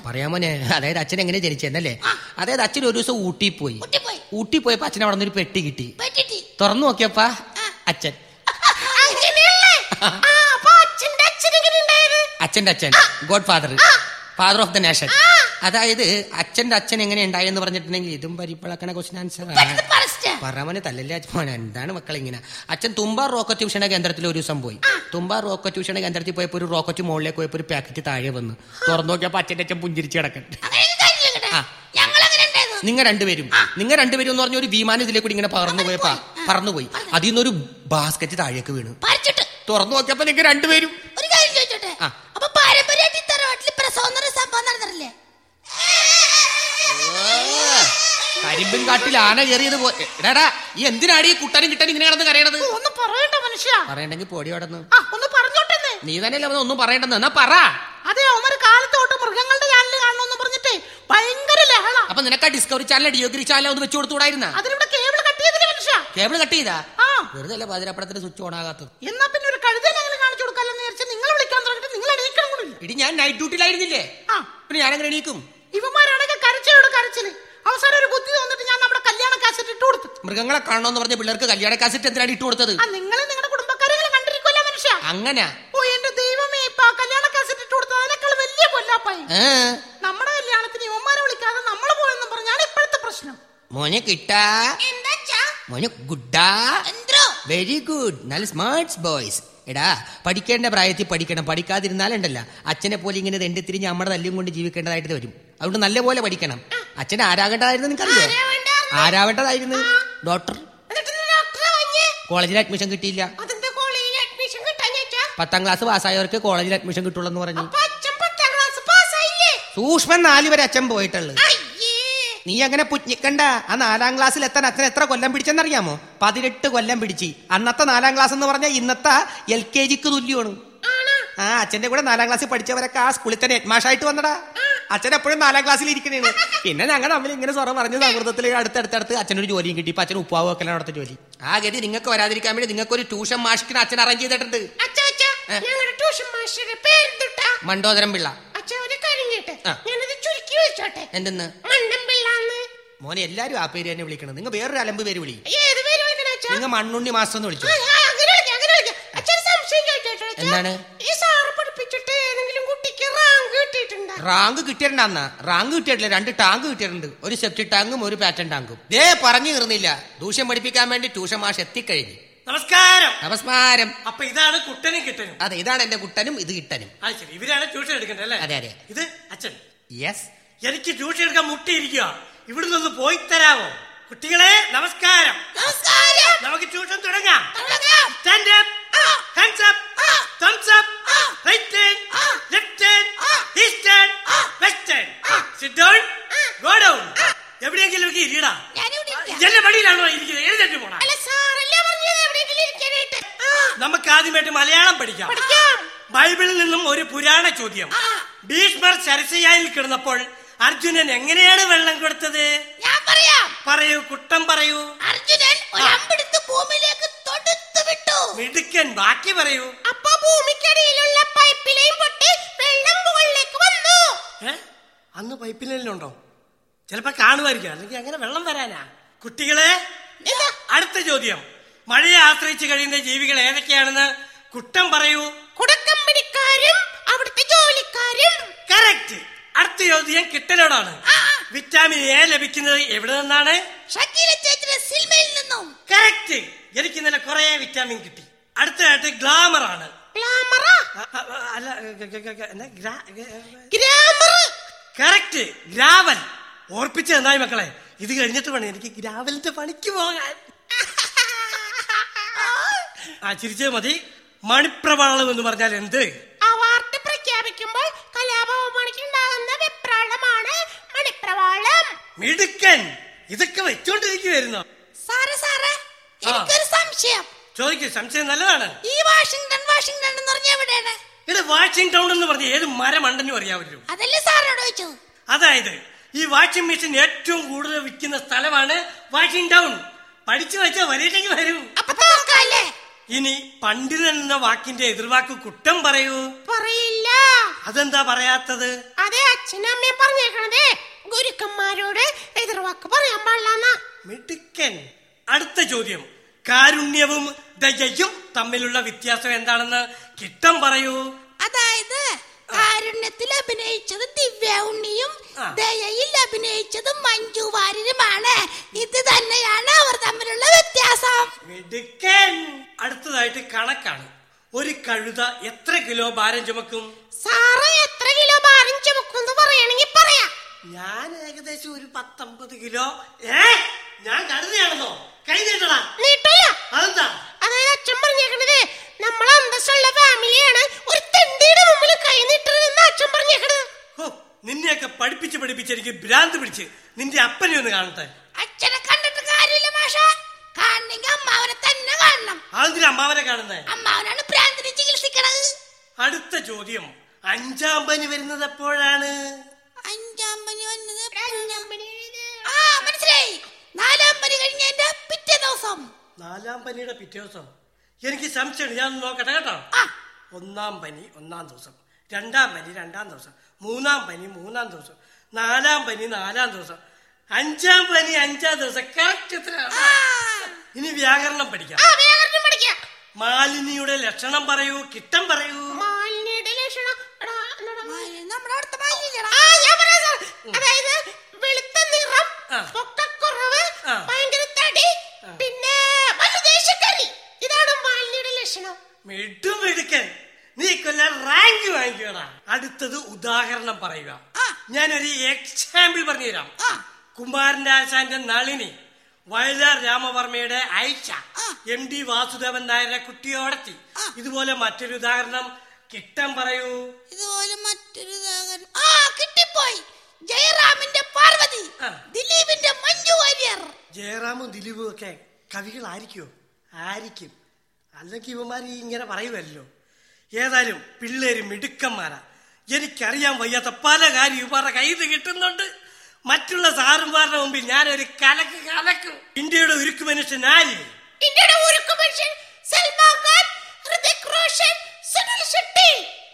പറയാമോനെ അതായത് അച്ഛൻ എങ്ങനെ ജനിച്ചെന്നല്ലേ അതായത് അച്ഛൻ ഒരു ദിവസം ഊട്ടി പോയി ഊട്ടി പോയപ്പോ അച്ഛൻ അവിടെ നിന്ന് ഒരു പെട്ടി കിട്ടി തുറന്നു നോക്കിയപ്പാ അച്ഛൻ അങ്ങനെയല്ലേ ആ അപ്പൊ അച്ഛന്റെ അച്ഛൻ എങ്ങനെ ഉണ്ടായത് അച്ഛന്റെ അച്ഛൻ god father father of the nation അതായത് അച്ഛന്റെ അച്ഛൻ എങ്ങനെ ഉണ്ടായെന്ന് പറഞ്ഞിട്ടുണ്ടെങ്കിൽ ഇതും പരിപ്പളക്കണ ക്വസ്റ്റൻ ആൻസർ പറയാമോനെ തല്ലല്ലേ അച്ഛൻ എന്താണ് മക്കൾ ഇങ്ങനെ അച്ഛൻ തുമ്പ റോക്കറ്റ് ട്യൂഷണ കേന്ദ്രത്തിൽ ഒരു ദിവസം പോയി തുമ്പ റോക്കറ്റ് ട്യൂഷണ കേന്ദ്രത്തിൽ പോയപ്പോ ഒരു റോക്കറ്റ് മുകളിലേക്ക് പോയപ്പോ ഒരു പാക്കറ്റ് താഴെ വന്നു തുറന്നു നോക്കിയപ്പോ അച്ഛന്റെ അച്ഛൻ പുഞ്ചിരിച്ച് കിടക്കണ്ട് നിങ്ങൾ രണ്ടുപേരും നിങ്ങൾ രണ്ടുപേരും എന്ന് പറഞ്ഞ ഒരു വിമാനം ഇതിലേക്ക് കൂടി ഇങ്ങനെ പറന്നു പോയപ്പാ പറന്നുപോയി അതിൽ നിന്നൊരു ബാസ്ക്കറ്റ് താഴേക്ക് വീണു തുറന്നു നോക്കിയപ്പോ നിങ്ങൾ രണ്ടുപേരും ഒരു കാര്യം ചോദിച്ചോട്ടെ ആ. അപ്പൊ പാരമ്പര്യമായിട്ട് ഈ തറവാട്ടിൽ പ്രസവം എന്ന് പറയുന്ന സംഭവം നടന്നിട്ടില്ലേ കരിമ്പും കാട്ടിൽ ആന കയറിയത് പോ എടാടാ ഈ എന്തിനാണ് ഈ കുട്ടനും കിട്ടനും ഇങ്ങനെ കിടന്ന് കരയണത് ഒന്ന് പറയണ്ട മനുഷ്യ പറയണ്ടെങ്കിൽ പൊടി കടന്ന് ആ ഒന്ന് പറഞ്ഞോട്ടെന്നേ നീ തന്നെയല്ലേ അവനെ ഒന്നും പറയണ്ടെന്ന് എന്നാ പറ അതെ അവര് കാലത്തോട്ട് മൃഗങ്ങളുടെ ചാനൽ കാണണമെന്ന് പറഞ്ഞിട്ട് ഭയങ്കര ലഹള അപ്പൊ നിനക്ക് ആ ഡിസ്കവറി ചാനൽ ഡിയോഗ്രി ചാനൽ ഒന്ന് വെച്ചു കൊടുത്തുകൂടായിരുന്ന അതിനിവിടെ കേബിൾ കട്ട് ചെയ്തില്ല മനുഷ്യ കേബിൾ കട്ട് ചെയ്താ ആ വെറുതെ അല്ലേ പാതിരപ്പടത്തിന് സ്വിച്ച് ഓൺ ആകാത്തത് എന്നാ പിന്നെ ഒരു കഴുതയിലെങ്കിലും കാണിച്ചു കൊടുക്കാല്ലെന്ന് വിചാരിച്ച് നിങ്ങൾ വിളിക്കാൻ തുടങ്ങിട്ട് നിങ്ങൾ എണീക്കണം കൂടില്ല ഇടി ഞാൻ നൈറ്റ് ഡ്യൂട്ടിയിലായിരുന്നില്ലേ ആ പിന്നെ ഞാനെങ്ങനെ എണീക്കും ഇവന്മാരാണെങ്കിൽ കരച്ചിലോട് കരച്ചില് അവസാനം ഒരു ബുദ്ധി തോന്നിട്ട് ഞാൻ നമ്മുടെ കല്യാണ കാസറ്റ് ഇട്ട് കൊടുത്തു മൃഗങ്ങളെ കാണണമെന്ന് പറഞ്ഞ പിള്ളേർക്ക് കല്യാണ കാസറ്റ് എന്തിനാണ് ഇട്ട് കൊടുത്തത് ആ നിങ്ങൾ നിങ്ങളുടെ കുടുംബക്കാരെങ്കിലും കണ്ടിരിക്കുമല്ലോ മനുഷ്യ അങ്ങനെ ഓ എന്റെ ദൈവമേ ഇപ്പൊ ആ കല്യാണ കാസറ്റ് ഇട്ട് കൊടുത്തത് അതിനേക്കാൾ വലിയ കൊല്ലാപ്പായി നമ്മുടെ കല്യാണത്തിന് ഇവന്മാരെ വിളിക്കാതെ നമ്മൾ പോയെന്ന് പറഞ്ഞാണ് ഇപ്പോഴത്തെ പ്രശ്നം മോനെ കിട്ടാ മോനെ ഗുഡാ വെരി ഗുഡ് നല്ല സ്മാർട്ട്സ് ബോയ്സ് എടാ പഠിക്കേണ്ട പ്രായത്തിൽ പഠിക്കണം പഠിക്കാതിരുന്നാലുണ്ടല്ല അച്ഛനെ പോലെ ഇങ്ങനെ തെണ്ടി തിരിഞ്ഞ് നമ്മുടെ തല്ലും കൊണ്ട് ജീവിക്കേണ്ടതായിട്ട് വരും അതുകൊണ്ട് നല്ല പോലെ പഠിക്കണം അച്ഛൻ ആരാകേണ്ടതായിരുന്നു നിനക്കറിയോ ആരാവേണ്ടതായിരുന്നു ഡോക്ടർ കോളേജിൽ അഡ്മിഷൻ കിട്ടിയില്ല അതിന്റെ കോളേജിൽ അഡ്മിഷൻ കിട്ടാൻ ചേച്ചാ പത്താം ക്ലാസ് പാസ്സായവർക്ക് കോളേജിൽ അഡ്മിഷൻ കിട്ടുള്ളൂ എന്ന് പറഞ്ഞു അപ്പൊ അച്ഛൻ പത്താം ക്ലാസ് പാസ്സായില്ലേ സൂക്ഷ്മം നാല് വരെ അച്ഛൻ പോയിട്ടുള്ളു നീ അങ്ങനെ പുഞ്ഞിക്കണ്ട ആ നാലാം ക്ലാസ്സിൽ എത്താൻ അച്ഛൻ എത്ര കൊല്ലം പിടിച്ചെന്നറിയാമോ പതിനെട്ട് കൊല്ലം പിടിച്ച് അന്നത്തെ നാലാം ക്ലാസ് എന്ന് പറഞ്ഞാൽ ഇന്നത്തെ എൽ കെ ജിക്ക് തുല്യമാണ് ആ അച്ഛന്റെ കൂടെ നാലാം ക്ലാസ്സിൽ പഠിച്ചവരൊക്കെ ആ സ്കൂളിൽ തന്നെ ഹെഡ്മാഷായിട്ട് വന്നടാ അച്ഛൻ എപ്പോഴും നാലാം ക്ലാസ്സിൽ ഇരിക്കണേന്ന് പിന്നെ ഞങ്ങൾ തമ്മിൽ ഇങ്ങനെ സ്വറ പറഞ്ഞ സൗഹൃദത്തിൽ അടുത്തടുത്തടുത്ത് അച്ഛനൊരു ജോലിയും കിട്ടി ഇപ്പൊ അച്ഛൻ ഉപ്പാവ് വെക്കലാണ് അടുത്ത ജോലി ആ ഗതി നിങ്ങൾക്ക് വരാതിരിക്കാൻ വേണ്ടി നിങ്ങൾക്ക് ഒരു ട്യൂഷൻ മാഷിക്കിന് അച്ഛൻ അറേഞ്ച് ചെയ്തിട്ടുണ്ട് അച്ഛാ അച്ഛാ ഞങ്ങളുടെ ട്യൂഷൻ മാസ്റ്ററുടെ പേരെന്തുട്ടാ മണ്ടോദരം പിള്ള അച്ഛാ ഒരു കാര്യം കേട്ടെ ആ. ഞാനത് ചുരുക്കി വെച്ചോട്ടെ എന്തെന്ന് മണ്ടൻ പിള്ളാന്ന് മോനെ എല്ലാരും ആ പേര് തന്നെ വിളിക്കണം നിങ്ങൾ വേറൊരു അലമ്പ് പേര് വിളി ഏത് പേര് വിളിക്കണ അച്ഛാ നിങ്ങൾ മണ്ണുണ്ണി മാസ്റ്റർ എന്ന് വിളിച്ചു ആ, ആ, അങ്ങനെ വിളിക്കാം അങ്ങനെ വിളിക്കാം അച്ഛൻ സംശയം ചോദിച്ചോട്ടെ അച്ഛാ? എന്താണ്? ഈ സാറ് പഠിപ്പിച്ചിട്ട് ഏതെങ്കിലും കുട്ടിക്ക് റാങ്ക് കിട്ടിയിട്ടുണ്ടോ റാങ്ക് കിട്ടിയിട്ടുണ്ടെന്ന റാങ്ക് കിട്ടിയിട്ടില്ല രണ്ട് ടാങ്ക് കിട്ടിയിട്ടുണ്ട് ഒരു സെപ്റ്റി ടാങ്കും ഒരു പാറ്റൻ ടാങ്കും ദേ പറഞ്ഞു തീർന്നില്ല ട്യൂഷൻ പഠിപ്പിക്കാൻ വേണ്ടി ട്യൂഷൻ മാഷ് എത്തിക്കഴിഞ്ഞു നമസ്കാരം നമസ്കാരം അപ്പൊ ഇതാണ് കുട്ടനും കിട്ടനും അതെ ഇതാണ് എന്റെ കുട്ടനും ഇത് കിട്ടനും ആ ശരി ഇവരാണ് ട്യൂഷൻ എടുക്കണ്ടേ അല്ലേ അതെ അതെ ഇത് അച്ഛൻ യെസ് എനിക്ക് ട്യൂഷൻ എടുക്കാൻ മുട്ടിയിരിക്കുക ഇവിടുന്ന് ഒന്ന് പോയി തരാമോ കുട്ടികളെ നമസ്കാരം നമുക്ക് ട്യൂഷൻ തുടങ്ങാം stand up hands up thumbs up right hand left hand east hand west hand sit down go down എവിടെയെങ്കിലും ഒക്കെ ഇരിടാ എന്റെ പടിയിലാണോ ഇരിക്കുന്നത് എഴുന്നേറ്റ് പോണ അല്ല സാറല്ലേ പറഞ്ഞത് എവിടെയെങ്കിലും ഇരിക്കാനായിട്ട് നമുക്ക് ആദ്യമായിട്ട് മലയാളം പഠിക്കാം ബൈബിളിൽ നിന്നും ഒരു പുരാണ ചോദ്യം ഭീഷ്മർ ശരസയായിൽ കിടന്നപ്പോൾ അർജുനൻ എങ്ങനെയാണ് വെള്ളം കൊടുത്തത് ഞാൻ പറയാം പറയൂ കുട്ടം പറയൂ അർജുനൻ ഒരു അമ്പെടുത്ത് ഭൂമിയിലേക്ക് തൊടുത്തു വിട്ടു മിടുക്കൻ ബാക്കി പറയൂ അപ്പൊ ഭൂമിക്കടിയിലുള്ള പൈപ്പിലെയും പൊട്ടി വെള്ളം മുകളിലേക്ക് വന്നു ഏ അന്ന് പൈപ്പിലുണ്ടോ ചിലപ്പോ കാണുമായിരിക്കും അല്ലെങ്കിൽ അങ്ങനെ വെള്ളം വരാനാ കുട്ടികളെ അടുത്ത ചോദ്യം മഴയെ ആശ്രയിച്ച് കഴിയുന്ന ജീവികൾ ഏതൊക്കെയാണെന്ന് കുട്ടം പറയൂ കുടക്കമ്പനിക്കാരും അവിടുത്തെ ജോലിക്കാരും കറക്റ്റ് അടുത്ത ചോദ്യം കിട്ടലോടാണ് വിറ്റാമിൻ എ ലഭിക്കുന്നത് എവിടെ നിന്നാണ് ഷക്കീല ചേച്ചിയുടെ സിനിമയിൽ നിന്നും കറക്റ്റ് എനിക്ക് ഇന്നലെ കുറെ വിറ്റാമിൻ കിട്ടി അടുത്തതായിട്ട് ഗ്ലാമർ ആണ് ഗ്ലാമറാ അ- അ- അ- അല്ല ഗ- ഗ- ഗ- എന്നാ? ഗ്രാ- ഗ- ഗ്രാമർ കറക്റ്റ് ഗ്രാവൽ ഓർപ്പിച്ച നന്നായി മക്കളെ ഇത് കഴിഞ്ഞിട്ട് വേണം എനിക്ക് ഗ്രാവലിന്റെ പണിക്ക് പോകാൻ ആ ചിരിച്ചത് മതി മണിപ്രവാളം എന്ന് പറഞ്ഞാൽ എന്ത് അവാർഡ് പ്രഖ്യാപിക്കുമ്പോൾ കലാഭവമണിക്ക് ഉണ്ടാകുന്ന വെപ്രാളമാണ് മണിപ്രവാളം മിടുക്കൻ ഇതൊക്കെ വെച്ചോണ്ടിരിക്കുവായിരുന്നോ സാറേ സാറേ എനിക്കൊരു സംശയം ചോദിക്കൂ സംശയം നല്ലതാണ് ഈ വാഷിംഗ്ടൺ വാഷിംഗ്ടൺ എന്ന് പറഞ്ഞ എവിടെയാണ് ഇത് വാഷിംഗ് ടൗൺ എന്ന് പറഞ്ഞ ഏത് മരമണ്ടെന്നും അറിയാമല്ലോ അതല്ലേ സാറിനോട് ചോദിച്ചു അതായത് ഈ വാഷിംഗ് മെഷീൻ ഏറ്റവും കൂടുതൽ വിൽക്കുന്ന സ്ഥലമാണ് വാഷിംഗ് ടൗൺ പഠിച്ചു വെച്ച പരീക്ഷയ്ക്ക് വരും അപ്പൊ നോക്കാല്ലേ ഇനി പണ്ഡിതൻ എന്ന വാക്കിന്റെ എതിർവാക്ക് കുറ്റം പറയൂ പറയില്ല അതെന്താ പറയാത്തത് അതെ അച്ഛനും അമ്മയും പറഞ്ഞേക്കണതേ ഗുരുക്കന്മാരോട് എതിർവാക്ക് പറയാൻ പാടില്ലെന്നാ മിടുക്കൻ അടുത്ത ചോദ്യം കാരുണ്യവും ദയയും തമ്മിലുള്ള വ്യത്യാസം എന്താണെന്ന് കിട്ടം പറയൂ അതായത് കാരുണ്യത്തിൽ അഭിനയിച്ചത് ദിവ്യ ഉണ്ണിയും ദയയിൽ അഭിനയിച്ചത് മഞ്ജു വാര്യരുമാണ് ഇത് തന്നെയാണ് അവർ തമ്മിലുള്ള വ്യത്യാസം മിടുക്കൻ അടുത്തതായിട്ട് കണക്കാണ് ഒരു കഴുത എത്ര കിലോ ഭാരം ചുമക്കും സാറ് എത്ര കിലോ ഭാരം ചുമക്കുന്നു പറയണെങ്കിൽ പറയാം ഞാൻ ഏകദേശം ഒരു പത്തൊമ്പത് കിലോ ഏ ഞാൻ കഴുതയാണെന്നോ കൈ നീട്ടടാ നീട്ടില്ല അതെന്താ അതായത് അച്ഛൻ പറഞ്ഞേക്കണത് നമ്മൾ അന്തസ്സുള്ള ഫാമിലിയാണ് ഒരു തെണ്ടിയുടെ മുമ്പിൽ കൈ നീട്ടരുതെന്ന് അച്ഛൻ പറഞ്ഞേക്കണത് ഹോ, നിന്നെയൊക്കെ പഠിപ്പിച്ച് പഠിപ്പിച്ച് എനിക്ക് ഭ്രാന്ത് പിടിച്ച് നിന്റെ അപ്പനെ ഒന്ന് കാണട്ടെ അച്ഛനെ കണ്ടിട്ട് കാര്യമില്ല മാഷ കാണണമെങ്കിൽ അമ്മാവനെ തന്നെ കാണണം അതെന്തിനാ അമ്മാവനെ കാണുന്നേ അമ്മാവനാണ് ഭ്രാന്തിനെ ചികിത്സിക്കണത് അടുത്ത ചോദ്യം അഞ്ചാം പനി വരുന്നത് എപ്പോഴാണ് അഞ്ചാം പനി വന്നത് ആ മനസ്സിലായി നാലാം പനി കഴിഞ്ഞതിന്റെ പിറ്റേ ദിവസം നാലാം പനിയുടെ പിറ്റേ ദിവസം എനിക്ക് സംശയമുണ്ട് ഞാൻ ഒന്ന് നോക്കട്ടെ കേട്ടോ ഒന്നാം പനി ഒന്നാം ദിവസം രണ്ടാം പനി രണ്ടാം ദിവസം മൂന്നാം പനി മൂന്നാം ദിവസം നാലാം പനി നാലാം ദിവസം അഞ്ചാം പനി അഞ്ചാം ദിവസം കറക്റ്റ് എത്രയാണ് ഇനി വ്യാകരണം പഠിക്കാം ആ വ്യാകരണം പഠിക്കാം മാലിനിയുടെ ലക്ഷണം പറയൂ കിട്ടം പറയൂ മാലിന്യയുടെ ലക്ഷണം എടാ, എന്നോടാ. നമ്മുടെ അടുത്ത മാലിന്യടാ ആ ഞാൻ പറയാം സാർ അതായത് വെളുത്ത നിറം പൊക്കക്കുറവ് ആ. ഭയങ്കര തടി പിന്നെ ദേശക്കറി ഇതാണ് മാലിന്യയുടെ ലക്ഷണം മിടുമിടുക്കൻ നീ കൊല്ലം റാങ്ക് വാങ്ങിക്കടാ അടുത്തത് ഉദാഹരണം പറയുക ഞാനൊരു എക്സാമ്പിൾ പറഞ്ഞുതരാം കുമാരന്റെ ആശാന്റെ നളിനി വയലാർ രാമവർമ്മയുടെ ഐഷ എം ഡി വാസുദേവൻ നായരുടെ കുട്ടിയോടത്തി ഇതുപോലെ മറ്റൊരു ഉദാഹരണം കിട്ടം പറയൂ ഇതുപോലെ മറ്റൊരു ഉദാഹരണം ആ കിട്ടിപ്പോയി ജയറാമിന്റെ പാർവതി ദിലീപിന്റെ മഞ്ജു വാര്യർ ജയറാമും ദിലീപും ഒക്കെ കവികളായിരിക്കുമോ ആയിരിക്കും അല്ലെങ്കിൽ ഇവന്മാർ ഇങ്ങനെ പറയുമല്ലോ ഏതായാലും പിള്ളേര് മിടുക്കന്മാരാ എനിക്കറിയാൻ വയ്യാത്ത പല കാര്യം ഇവരുടെ കയ്യിൽ കിട്ടുന്നുണ്ട് മറ്റുള്ള സാറുമാരുടെ മുമ്പിൽ ഞാനൊരു കലക്ക് കലക്കും ഇന്ത്യയുടെ ഉരുക്കു മനുഷ്യൻ ആര് ഇന്ത്യയുടെ ഉരുക്കു മനുഷ്യൻ സൽമാൻ ഖാൻ ഹൃതിക് റോഷൻ സുനിൽ ഷെട്ടി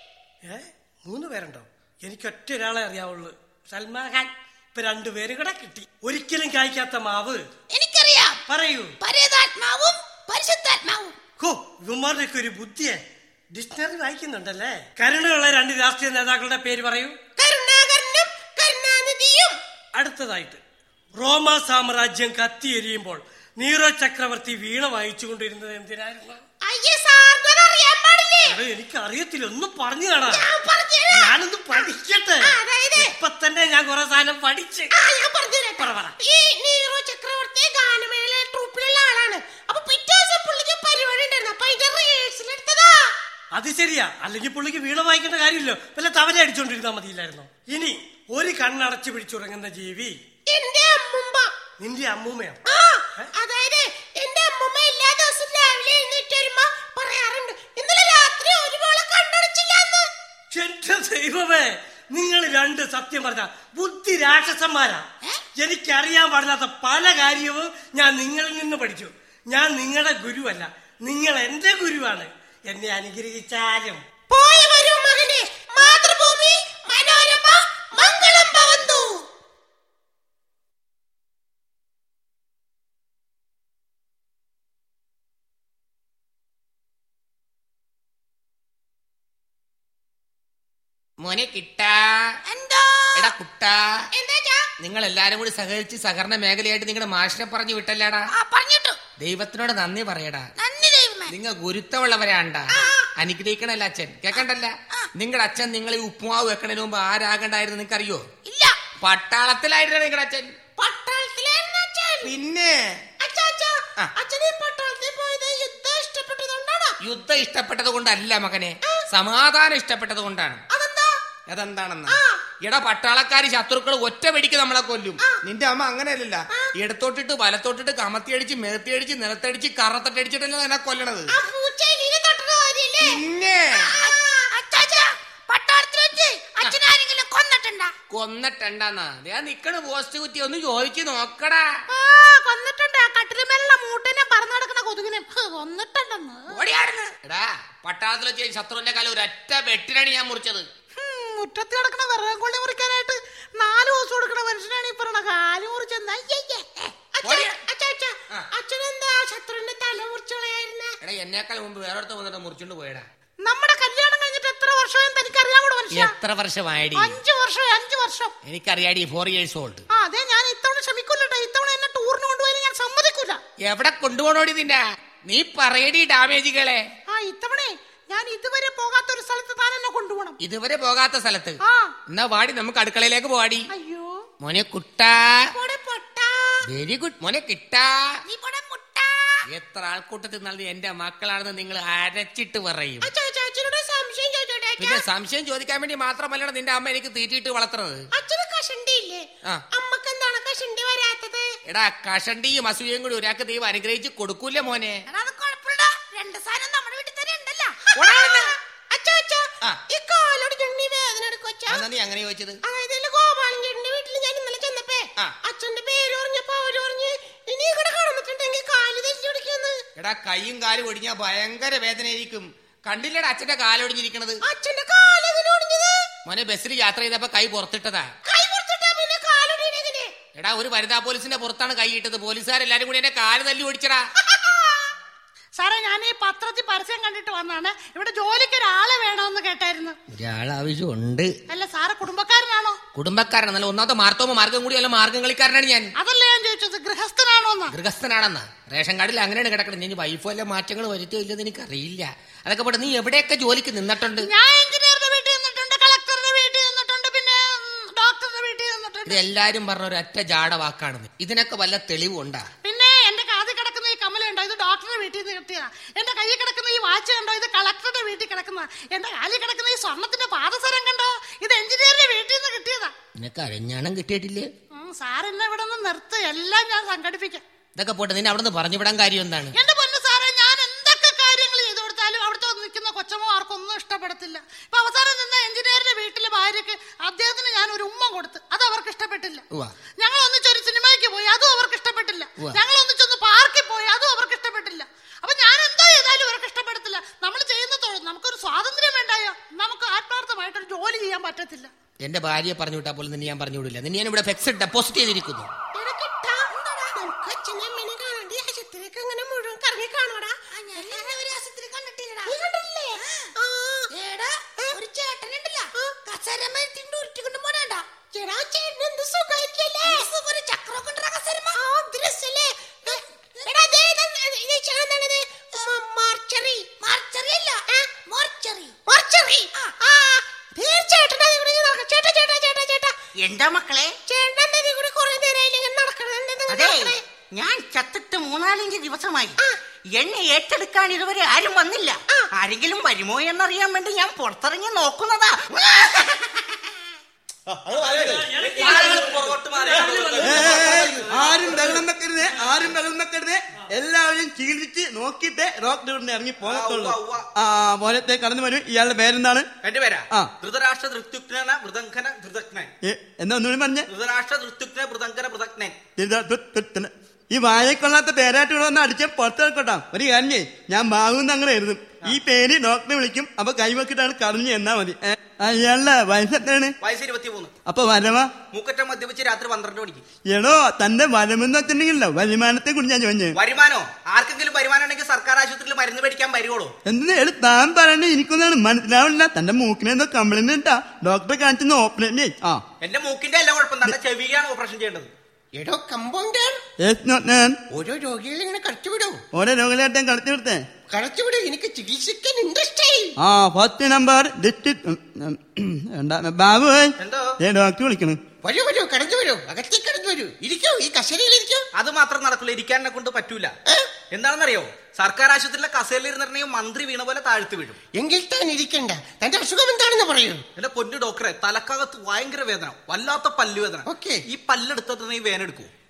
ഏ മൂന്ന് പേരുണ്ടോ എനിക്ക് ഒറ്റ ഒരാളെ അറിയാവുള്ളൂ സൽമാൻ ഖാൻ ഇപ്പൊ രണ്ടുപേരും കൂടെ കിട്ടി ഒരിക്കലും കായ്ക്കാത്ത മാവ് എനിക്കറിയാം പറയൂ പരേതാത്മാവും പരിശുദ്ധാത്മാവും ഹോ ഇവന്മാരുടെയൊക്കെ ഒരു ബുദ്ധിയെ ഡിക്ഷണറി വായിക്കുന്നുണ്ടല്ലേ കരുണയുള്ള രണ്ട് രാഷ്ട്രീയ നേതാക്കളുടെ പേര് പറയൂ കരുണാകരനും കരുണാനിധിയും അടുത്തതായിട്ട് റോമ സാമ്രാജ്യം കത്തിയെരിയുമ്പോൾ നീറോ ചക്രവർത്തി വീണ വായിച്ചുകൊണ്ടിരുന്നത് എന്തിനായിരുന്നു അയ്യേ സാറിന് അറിയാൻ പാടില്ലേ എടോ, എനിക്ക് അറിയത്തില്ല ഒന്ന് പറഞ്ഞു കാണാ ഞാൻ പറഞ്ഞുതരാം. ഞാനൊന്ന് പഠിക്കട്ടെ ആ, അതായത് ഇപ്പൊ തന്നെ ഞാൻ കുറെ സാധനം പഠിച്ച് ആ, ഞാൻ പറഞ്ഞുതരാം. പറ, പറ. ഈ നീറോ ചക്രവർത്തി ഗാനമേള ട്രൂപ്പിലുള്ള ആളാണ് അപ്പൊ പിറ്റേ ദിവസം പുള്ളിക്ക് പരിപാടി ഉണ്ടായിരുന്നു അപ്പൊ അതിന്റെ റിഹേഴ്സൽ എടുത്തതാ അത് ശരിയാ അല്ലെങ്കിൽ പുള്ളിക്ക് വീണ വായിക്കേണ്ട കാര്യമില്ലോ വല്ല തവല അടിച്ചോണ്ടിരുന്നാ മതിയില്ലായിരുന്നോ ഇനി ഒരു കണ്ണടച്ചു പിടിച്ചുറങ്ങുന്ന ജീവി എന്റെ അമ്മുമ്മ നിന്റെ അമ്മൂമ്മയോ ആ അതായത് എന്റെ അമ്മുമ്മ എല്ലാ ദിവസവും രാവിലെ എഴുന്നേറ്റ് വരുമ്പോ പറയാറുണ്ട് ഇന്നലെ രാത്രി ഒരുപോലെ കണ്ണടച്ചില്ലാന്ന് എന്റെ ദൈവമേ നിങ്ങൾ രണ്ട് സത്യം പറഞ്ഞ ബുദ്ധി രാക്ഷസന്മാരാ എനിക്കറിയാൻ പാടില്ലാത്ത പല കാര്യവും ഞാൻ നിങ്ങളിൽ നിന്ന് പഠിച്ചു ഞാൻ നിങ്ങളുടെ ഗുരുവല്ല നിങ്ങൾ എന്റെ ഗുരുവാണ് എന്നെ അനുഗ്രഹിച്ചാലും പോയി വരൂ മകനെ മാതൃഭൂമി മനോരമ മംഗളം ഭവന്തു മോനെ കിട്ടാ എന്തോ എടാ കുട്ടാ എന്താ നിങ്ങൾ എല്ലാരും കൂടി സഹകരിച്ച് സഹകരണ മേഖലയായിട്ട് നിങ്ങളുടെ മാഷിനെ പറഞ്ഞു വിട്ടല്ലേടാ ആ പറഞ്ഞിട്ടു ദൈവത്തിനോട് നന്ദി പറയടാ നന്ദി ദൈവമേ നിങ്ങൾ ഗുരുത്തമുള്ളവരാണ്ട അനുഗ്രഹിക്കണല്ല അച്ഛൻ കേക്കണ്ടല്ല നിങ്ങളുടെ അച്ഛൻ നിങ്ങൾ ഈ ഉപ്പുമാവ് വെക്കണതിന് മുമ്പ് ആരാകണ്ടായിരുന്നു നിങ്ങൾക്ക് അറിയോ ഇല്ല പട്ടാളത്തിലായിരുന്നു നിങ്ങളുടെ അച്ഛൻ പട്ടാളത്തിലായിരുന്നു അച്ഛൻ പിന്നെ അച്ഛാ അച്ഛാ ആ. അച്ഛൻ ഈ പട്ടാളത്തിൽ പോയത് യുദ്ധം ഇഷ്ടപ്പെട്ടതുകൊണ്ടാണോ യുദ്ധം ഇഷ്ടപ്പെട്ടത് കൊണ്ടല്ല മകനെ സമാധാനം ഇഷ്ടപ്പെട്ടത് കൊണ്ടാണ് അതെന്താ അതെന്താണെന്ന് എടാ പട്ടാളക്കാര് ശത്രുക്കൾ ഒറ്റ വെടിക്ക് നമ്മളെ കൊല്ലും നിന്റെ അമ്മ അങ്ങനെയല്ലല്ല ഇടത്തോട്ടിട്ട് വലത്തോട്ടിട്ട് കമത്തിയടിച്ച് മേത്തിയടിച്ച് നിലത്തടിച്ച് കറത്തട്ടടിച്ചിട്ടല്ലേ എന്നെ കൊല്ലണത് ആ പൂച്ച എലിനെ തൊട്ടത് കാര്യല്ലേ പിന്നെ അച്ചാച്ചാ പട്ടാളത്തിൽ വെച്ച് അച്ഛനാരെങ്കിലും കൊന്നിട്ടുണ്ടാ കൊന്നിട്ടുണ്ടെന്നാ ഞാൻ നിക്കണ പോസ്റ്റ് കുത്തി ഒന്ന് ചോദിച്ചു നോക്കടാ ആ കൊന്നിട്ടുണ്ട് ആ കട്ടിലുമേലുള്ള മൂട്ടിനെ പറന്നു നടക്കുന്ന കൊതുകിനെ ഹ്, കൊന്നിട്ടുണ്ടെന്ന് ഓടിയാടുന്നു എടാ പട്ടാളത്തിൽ വെച്ച് ശത്രുവിന്റെ കാലം ഒരൊറ്റ വെട്ടിനാണ് ഞാൻ മുറിച്ചത് ഹും, മുറ്റത്ത് കിടക്കണ വിറകം കൊള്ളി മുറിക്കാനായിട്ട് നാല് ദിവസം കൊടുക്കണ മനുഷ്യനാണ് ഈ പറഞ്ഞ കാല് മുറിച്ചെന്ന് അച്ഛനെന്താ ശത്രുവിന്റെ തല മുറിച്ചു കളയായിരുന്നേ എടാ എന്നേക്കാൾ മുമ്പ് വേറൊരുത്ത വന്നിട്ട് മുറിച്ചോണ്ട് പോയടാ നമ്മുടെ കല്യാണം കഴിഞ്ഞിട്ട് എത്ര വർഷമായെന്ന് തനിക്കറിയാമോ മനുഷ്യ എത്ര വർഷമായടി അഞ്ചു വർഷം അഞ്ചു വർഷം എനിക്കറിയാടി ഫോർ ഇയേഴ്സ് ഓൾഡ് ആ അതെ ഞാൻ ഇത്തവണ ക്ഷമിക്കൂലട്ടോ ഇത്തവണ എന്നെ ടൂറിന് കൊണ്ടുപോയാലും ഞാൻ സമ്മതിക്കൂല എവിടെ കൊണ്ടുപോകണോടി നിന്റെ നീ പറയടി ഡാമേജുകളെ ആ ഇത്തവണേ ഞാൻ ഇതുവരെ പോകാത്ത ഒരു സ്ഥലത്ത് താൻ എന്നെ കൊണ്ടുപോകണം ഇതുവരെ പോകാത്ത സ്ഥലത്ത് ആ എന്നാ വാടി നമുക്ക് അടുക്കളയിലേക്ക് പോവാടി അയ്യോ മോനെ കുട്ടാ പോടെ പൊട്ടാ വെരി ഗുഡ് മോനെ കിട്ടാ നീ പോടെ മുട്ടാ എത്ര ആൾക്കൂട്ടത്തിൽ നിന്ന് എന്റെ മക്കളാണെന്ന് നിങ്ങൾ അരച്ചിട്ട് പറയും അച്ഛാ അച്ഛാ, അച്ഛനോട് സംശയം ചോദിച്ചോട്ടെ അച്ഛാ? പിന്നെ സംശയം ചോദിക്കാൻ വേണ്ടി മാത്രമല്ലടാ നിന്റെ അമ്മ എനിക്ക് തീറ്റിയിട്ട് വളർത്തുന്നത് അച്ഛന് കഷണ്ടിയില്ലേ ആ അമ്മക്ക് എന്താണ് കഷണ്ടി വരാത്തത് എടാ കഷണ്ടിയും അസൂയയും കൂടി ഒരാൾക്ക് ദൈവം അനുഗ്രഹിച്ച് കൊടുക്കൂല മോനെ എടാ, അത് കുഴപ്പമില്ലടാ. രണ്ട് സാധനം നമ്മുടെ വീട്ടിൽ തന്നെ ഉണ്ടല്ലോ ഓടാ അവിടുന്ന്. അച്ഛാ അച്ഛാ ആ. ഈ കാലോട് ചെണ്ണി വേദന എടുക്കും അച്ഛാ എന്നാ നീ അങ്ങനെ ചോദിച്ചത് അതായത് ഇല്ല ഗോപാലൻ ചേട്ടന്റെ വീട്ടിൽ ഞാൻ ഇന്നലെ ചെന്നപ്പേ ആ. അച്ഛന്റെ പേര് പറഞ്ഞപ്പോ അവര് പറഞ്ഞ് ഇനി ഇവിടെ കടന്നിട്ടുണ്ടെങ്കിൽ കാല് തെറ്റി പിടിക്കുന്നു എടാ കൈയും കാലും ഒടിഞ്ഞാ ഭയങ്കര വേദനയായിരിക്കും കണ്ടില്ലടാ അച്ഛന്റെ കാലൊടിഞ്ഞിരിക്കണത് അച്ഛന്റെ കാല് എങ്ങനെ ഒടിഞ്ഞത് മോനെ ബസ്സിൽ യാത്ര ചെയ്തപ്പോ കൈ പുറത്തിട്ടതാ കൈ പുറത്തിട്ടാ പിന്നെ കാലൊടിയണെങ്ങനെ എടാ ഒരു വനിതാ പോലീസിന്റെ പുറത്താണ് കൈ ഇട്ടത് പോലീസുകാരെല്ലാരും കൂടി എന്റെ കാല് തല്ലി ഓടിച്ചടാ സാറേ ഞാൻ ഈ പത്രത്തിൽ പരസ്യം കണ്ടിട്ട് വന്നാണ് ഇവിടെ ജോലിക്ക് ഒരാളെ വേണമെന്ന് കേട്ടായിരുന്നു ഒരാൾ ആവശ്യമുണ്ട് അല്ല സാറ് കുടുംബക്കാരനാണോ കുടുംബക്കാരനല്ല ഒന്നാമത്തെ മാർത്തോമ മാർഗം കൂടി അല്ല മാർഗം കളിക്കാരനാണ് ഞാൻ അതല്ല ഞാൻ ചോദിച്ചത് ഗൃഹസ്ഥനാണോ എന്ന് ഗൃഹസ്ഥനാണെന്ന് റേഷൻ കാർഡിൽ അങ്ങനെയാണ് കിടക്കുന്നത് ഇനി വൈഫ് വല്ല മാറ്റങ്ങൾ വരുത്തിയോ ഇല്ലെന്ന് എനിക്കറിയില്ല അതൊക്കെ പോട്ടെ നീ എവിടെയൊക്കെ ജോലിക്ക് നിന്നിട്ടുണ്ട് ഞാൻ എഞ്ചിനീയറുടെ വീട്ടിൽ നിന്നിട്ടുണ്ട് കളക്ടറുടെ വീട്ടിൽ നിന്നിട്ടുണ്ട് പിന്നെ ഉം, ഡോക്ടറുടെ വീട്ടിൽ നിന്നിട്ടുണ്ട് ഇത് എല്ലാരും പറഞ്ഞ ഒരു ഒറ്റ ജാട വാക്കാണ് ഇതിനൊക്കെ വല്ല തെളിവുണ്ടാ പിന്നെ എന്റെ കാതിൽ കിടക്കുന്ന ഈ കമ്മലുണ്ടോ ഇത് ഡോക്ടറുടെ വീട്ടിൽ നിന്ന് കിട്ടിയതാ എന്റെ കയ്യിൽ കിടക്കുന്ന ഈ വാച്ച് കണ്ടോ ഇത് കളക്ടറുടെ വീട്ടിൽ കിടക്കുന്ന എന്റെ കാലിൽ കിടക്കുന്ന ഈ സ്വർണത്തിന്റെ പാദസരം കണ്ടോ ഇത് എഞ്ചിനീയറുടെ വീട്ടിൽ നിന്ന് കിട്ടിയതാ നിനക്ക് അരഞ്ഞാണം കിട്ടിയിട്ടില്ലേ ഉം, സാർ എന്നെ ഇവിടെ നിന്ന് നിർത്ത് എല്ലാം ഞാൻ സംഘടിപ്പിക്കാം ഇതൊക്കെ പോട്ടെ നിന്നെ അവിടെ നിന്ന് പറഞ്ഞു വിടാൻ കാര്യം എന്താണ് എന്റെ പൊന്നു സാറേ ഞാൻ എന്തൊക്കെ കാര്യങ്ങൾ ചെയ്തു കൊടുത്താലും അവിടുത്തെ നിൽക്കുന്ന കൊച്ചമ്മമാർക്കൊന്നും ഇഷ്ടപ്പെടത്തില്ല ഇപ്പൊ അവസാനം നിന്ന എഞ്ചിനീയറിന്റെ വീട്ടിലെ ഭാര്യക്ക് അദ്ദേഹത്തിന് ഞാൻ ഒരു ഉമ്മ കൊടുത്ത് അത് അവർക്ക് ഇഷ്ടപ്പെട്ടില്ല ഉവ്വ. ഞങ്ങൾ ഒന്നിച്ചൊരു സിനിമയ്ക്ക് പോയി അതും അവർക്ക് ഇഷ്ടപ്പെട്ടില്ല ഉവ്വ. ഞങ്ങൾ ഒന്നിച്ചൊന്ന് പാർക്കിൽ പോയി അതും അവർക്ക് ഇഷ്ടപ്പെട്ടില്ല അപ്പൊ ഞാൻ എന്തോ ചെയ്താലും അവർക്ക് ഇഷ്ടപ്പെടത്തില്ല നമ്മൾ ചെയ്യുന്ന തൊഴിൽ നമുക്കൊരു സ്വാതന്ത്ര്യം വേണ്ടായോ നമുക്ക് ആത്മാർത്ഥമായിട്ടൊരു ജോലി ചെയ്യാൻ പറ്റത്തില്ല എന്റെ ഭാര്യയെ പറഞ്ഞു വിട്ടാ പോലും നിന്നെ ഞാൻ പറഞ്ഞു വിടില്ല നിന്നെ ഞാൻ ഇവിടെ ഫിക്സഡ് ഡെപ്പോസിറ്റ് ചെയ്തിരിക്കുന്നു നമുക്ക് അച്ഛനെ അമ്മേനെ കാണാണ്ട് ഈ ആശുപത്രിയൊക്കെ അങ്ങനെ മുഴുവൻ കറങ്ങി കാണൂടാ ഒരു ആശുപത്രി കണ്ടിട്ടില്ലടാ ഒരു ചേട്ടനുണ്ടല്ലോ കസരമ തിണ്ട് ഉരുട്ടിക്കൊണ്ട് പോണേണ്ട ചേടാ ചേട്ടൻ എന്ത് സുഖമായിരിക്കല്ലേ ഒരു ചക്രമൊക്കെ ഉണ്ടോ കസരമ ആ ദൃശ്യല്ലേ എടാ ദേ ഇത് ഇത് ചേട്ടനാണിത് മാർച്ചറി മാർച്ചറി അല്ല മാർച്ചറി മാർച്ചറി ആ തീർച്ചയായിട്ടും അതിൽ കൂടി ഇങ്ങനെ നടക്കാം. ചേട്ടാ ചേട്ടാ ചേട്ടാ ചേട്ടാ എന്താ മക്കളെ ചേട്ടൻ അതിൽ കൂടി കുറെ നേരമായില്ല ഇങ്ങനെ നടക്കണത് എന്താ ഇങ്ങനെ അതെ നടക്കണേ? ഞാൻ ചത്തിട്ട് മൂന്നാലഞ്ച് ദിവസമായി എന്നെ ഏറ്റെടുക്കാൻ ഇതുവരെ ആരും വന്നില്ല ആരെങ്കിലും വരുമോ എന്നറിയാൻ വേണ്ടി ഞാൻ പുറത്തിറങ്ങി നോക്കുന്നതാ ആരും ബഹളം വെക്കരുത് ആരും ബഹളം വെക്കരുത് എല്ലാവരും ചികിത്സിച്ച് നോക്കിയിട്ട് റോക്ക് ഡോറിന് ഇറങ്ങി പോകത്തുള്ളൂ ആ മോനത്തെ കടന്നു വരും ഇയാളുടെ പേരെന്താണ് എന്റെ പേരാ ആ. ധൃതരാഷ്ട്ര ധൃത്യുക്ന മൃദംഖന ധൃതജ്ഞൻ ഏ, എന്താ ഒന്നുകൂടി പറഞ്ഞേ ധൃതരാഷ്ട്ര ധൃത്യുക്ന മൃദംഖന മൃദജ്ഞൻ ഇതാ, തു- തു- തു- ഈ വാഴക്കൊള്ളാത്ത പേരായിട്ട് ഇവിടെ വന്ന് അടിച്ച പുറത്ത് വെക്കട്ടാ ഒരു കാരണേ ഞാൻ ബാബുന്ന് അങ്ങനെ എഴുതും ഈ പേര് ഡോക്ടറെ വിളിക്കും അപ്പൊ കൈവക്കിട്ടാണ് കടഞ്ഞു എന്നാ മതി ഏ, അയാളുടെ വയസ്സെത്രയാണ് വയസ്സ് ഇരുപത്തിമൂന്ന് അപ്പൊ വരവാ മൂക്കറ്റം മദ്യപിച്ച് രാത്രി പന്ത്രണ്ട് മണിക്ക് എടോ തന്റെ വരമെന്ന് വെച്ചിട്ടുണ്ടെങ്കിലോ വരുമാനത്തെ കുറിച്ച് ഞാൻ ചോദിച്ചേ വരുമാനോ ആർക്കെങ്കിലും വരുമാനം ഉണ്ടെങ്കിൽ സർക്കാർ ആശുപത്രിയിൽ മരുന്ന് മേടിക്കാൻ വരുവോളൂ എന്തിനാ എടോ താൻ പറയണേ എനിക്കൊന്നും മനസ്സിലാവില്ല തന്റെ മൂക്കിന് എന്തോ കംപ്ലൈന്റ് ഉണ്ടാ ഡോക്ടറെ കാണിച്ചെന്ന് ഓപ്പറേഷൻ ചെയ് ആ എന്റെ മൂക്കിന്റെ എല്ലാ കുഴപ്പം തന്റെ ചെവിയാണ് ഓപ്പറേഷൻ ചെയ്യേണ്ടത് എടോ കമ്പൗണ്ടർ Yes, not ഞാൻ ഓരോ രോഗികളെ ഇങ്ങനെ കടത്തിവിടോ ഓരോ രോഗികളായിട്ട് ഞാൻ കളത്തി കൊടുത്തേ കടത്തിവിടോ എനിക്ക് ചികിത്സിക്കാൻ ഇൻട്രസ്റ്റ് ആയി ആ ഫസ്റ്റ് നമ്പർ ഡിസ്ട്രിക്ട് ബാബു എന്തോ ഏ ഡോക്ടർ വിളിക്കണം വരൂ വരൂ കടന്നു വരൂ അകത്തേക്ക് കടന്നു വരൂ ഇരിക്കൂ ഈ കസേരയിൽ ഇരിക്കൂ അത് മാത്രം നടക്കില്ല ഇരിക്കാനെ കൊണ്ട് പറ്റൂല എന്താണെന്നറിയോ സർക്കാർ ആശുപത്രിയിലെ കസേരയിൽ ഇരുന്നിട്ടുണ്ടെങ്കിൽ മന്ത്രി വീണ പോലെ താഴ്ത്തു വീഴും എങ്കിൽ താൻ ഇരിക്കണ്ട തന്റെ അസുഖം എന്താണെന്ന് പറയൂ എന്റെ പൊന്നു ഡോക്ടറെ തലക്കകത്ത് ഭയങ്കര വേദന വല്ലാത്ത പല്ലുവേദന ഈ പല്ലെടുത്തിട്ടുണ്ടെങ്കിൽ വേദന എടുക്കൂ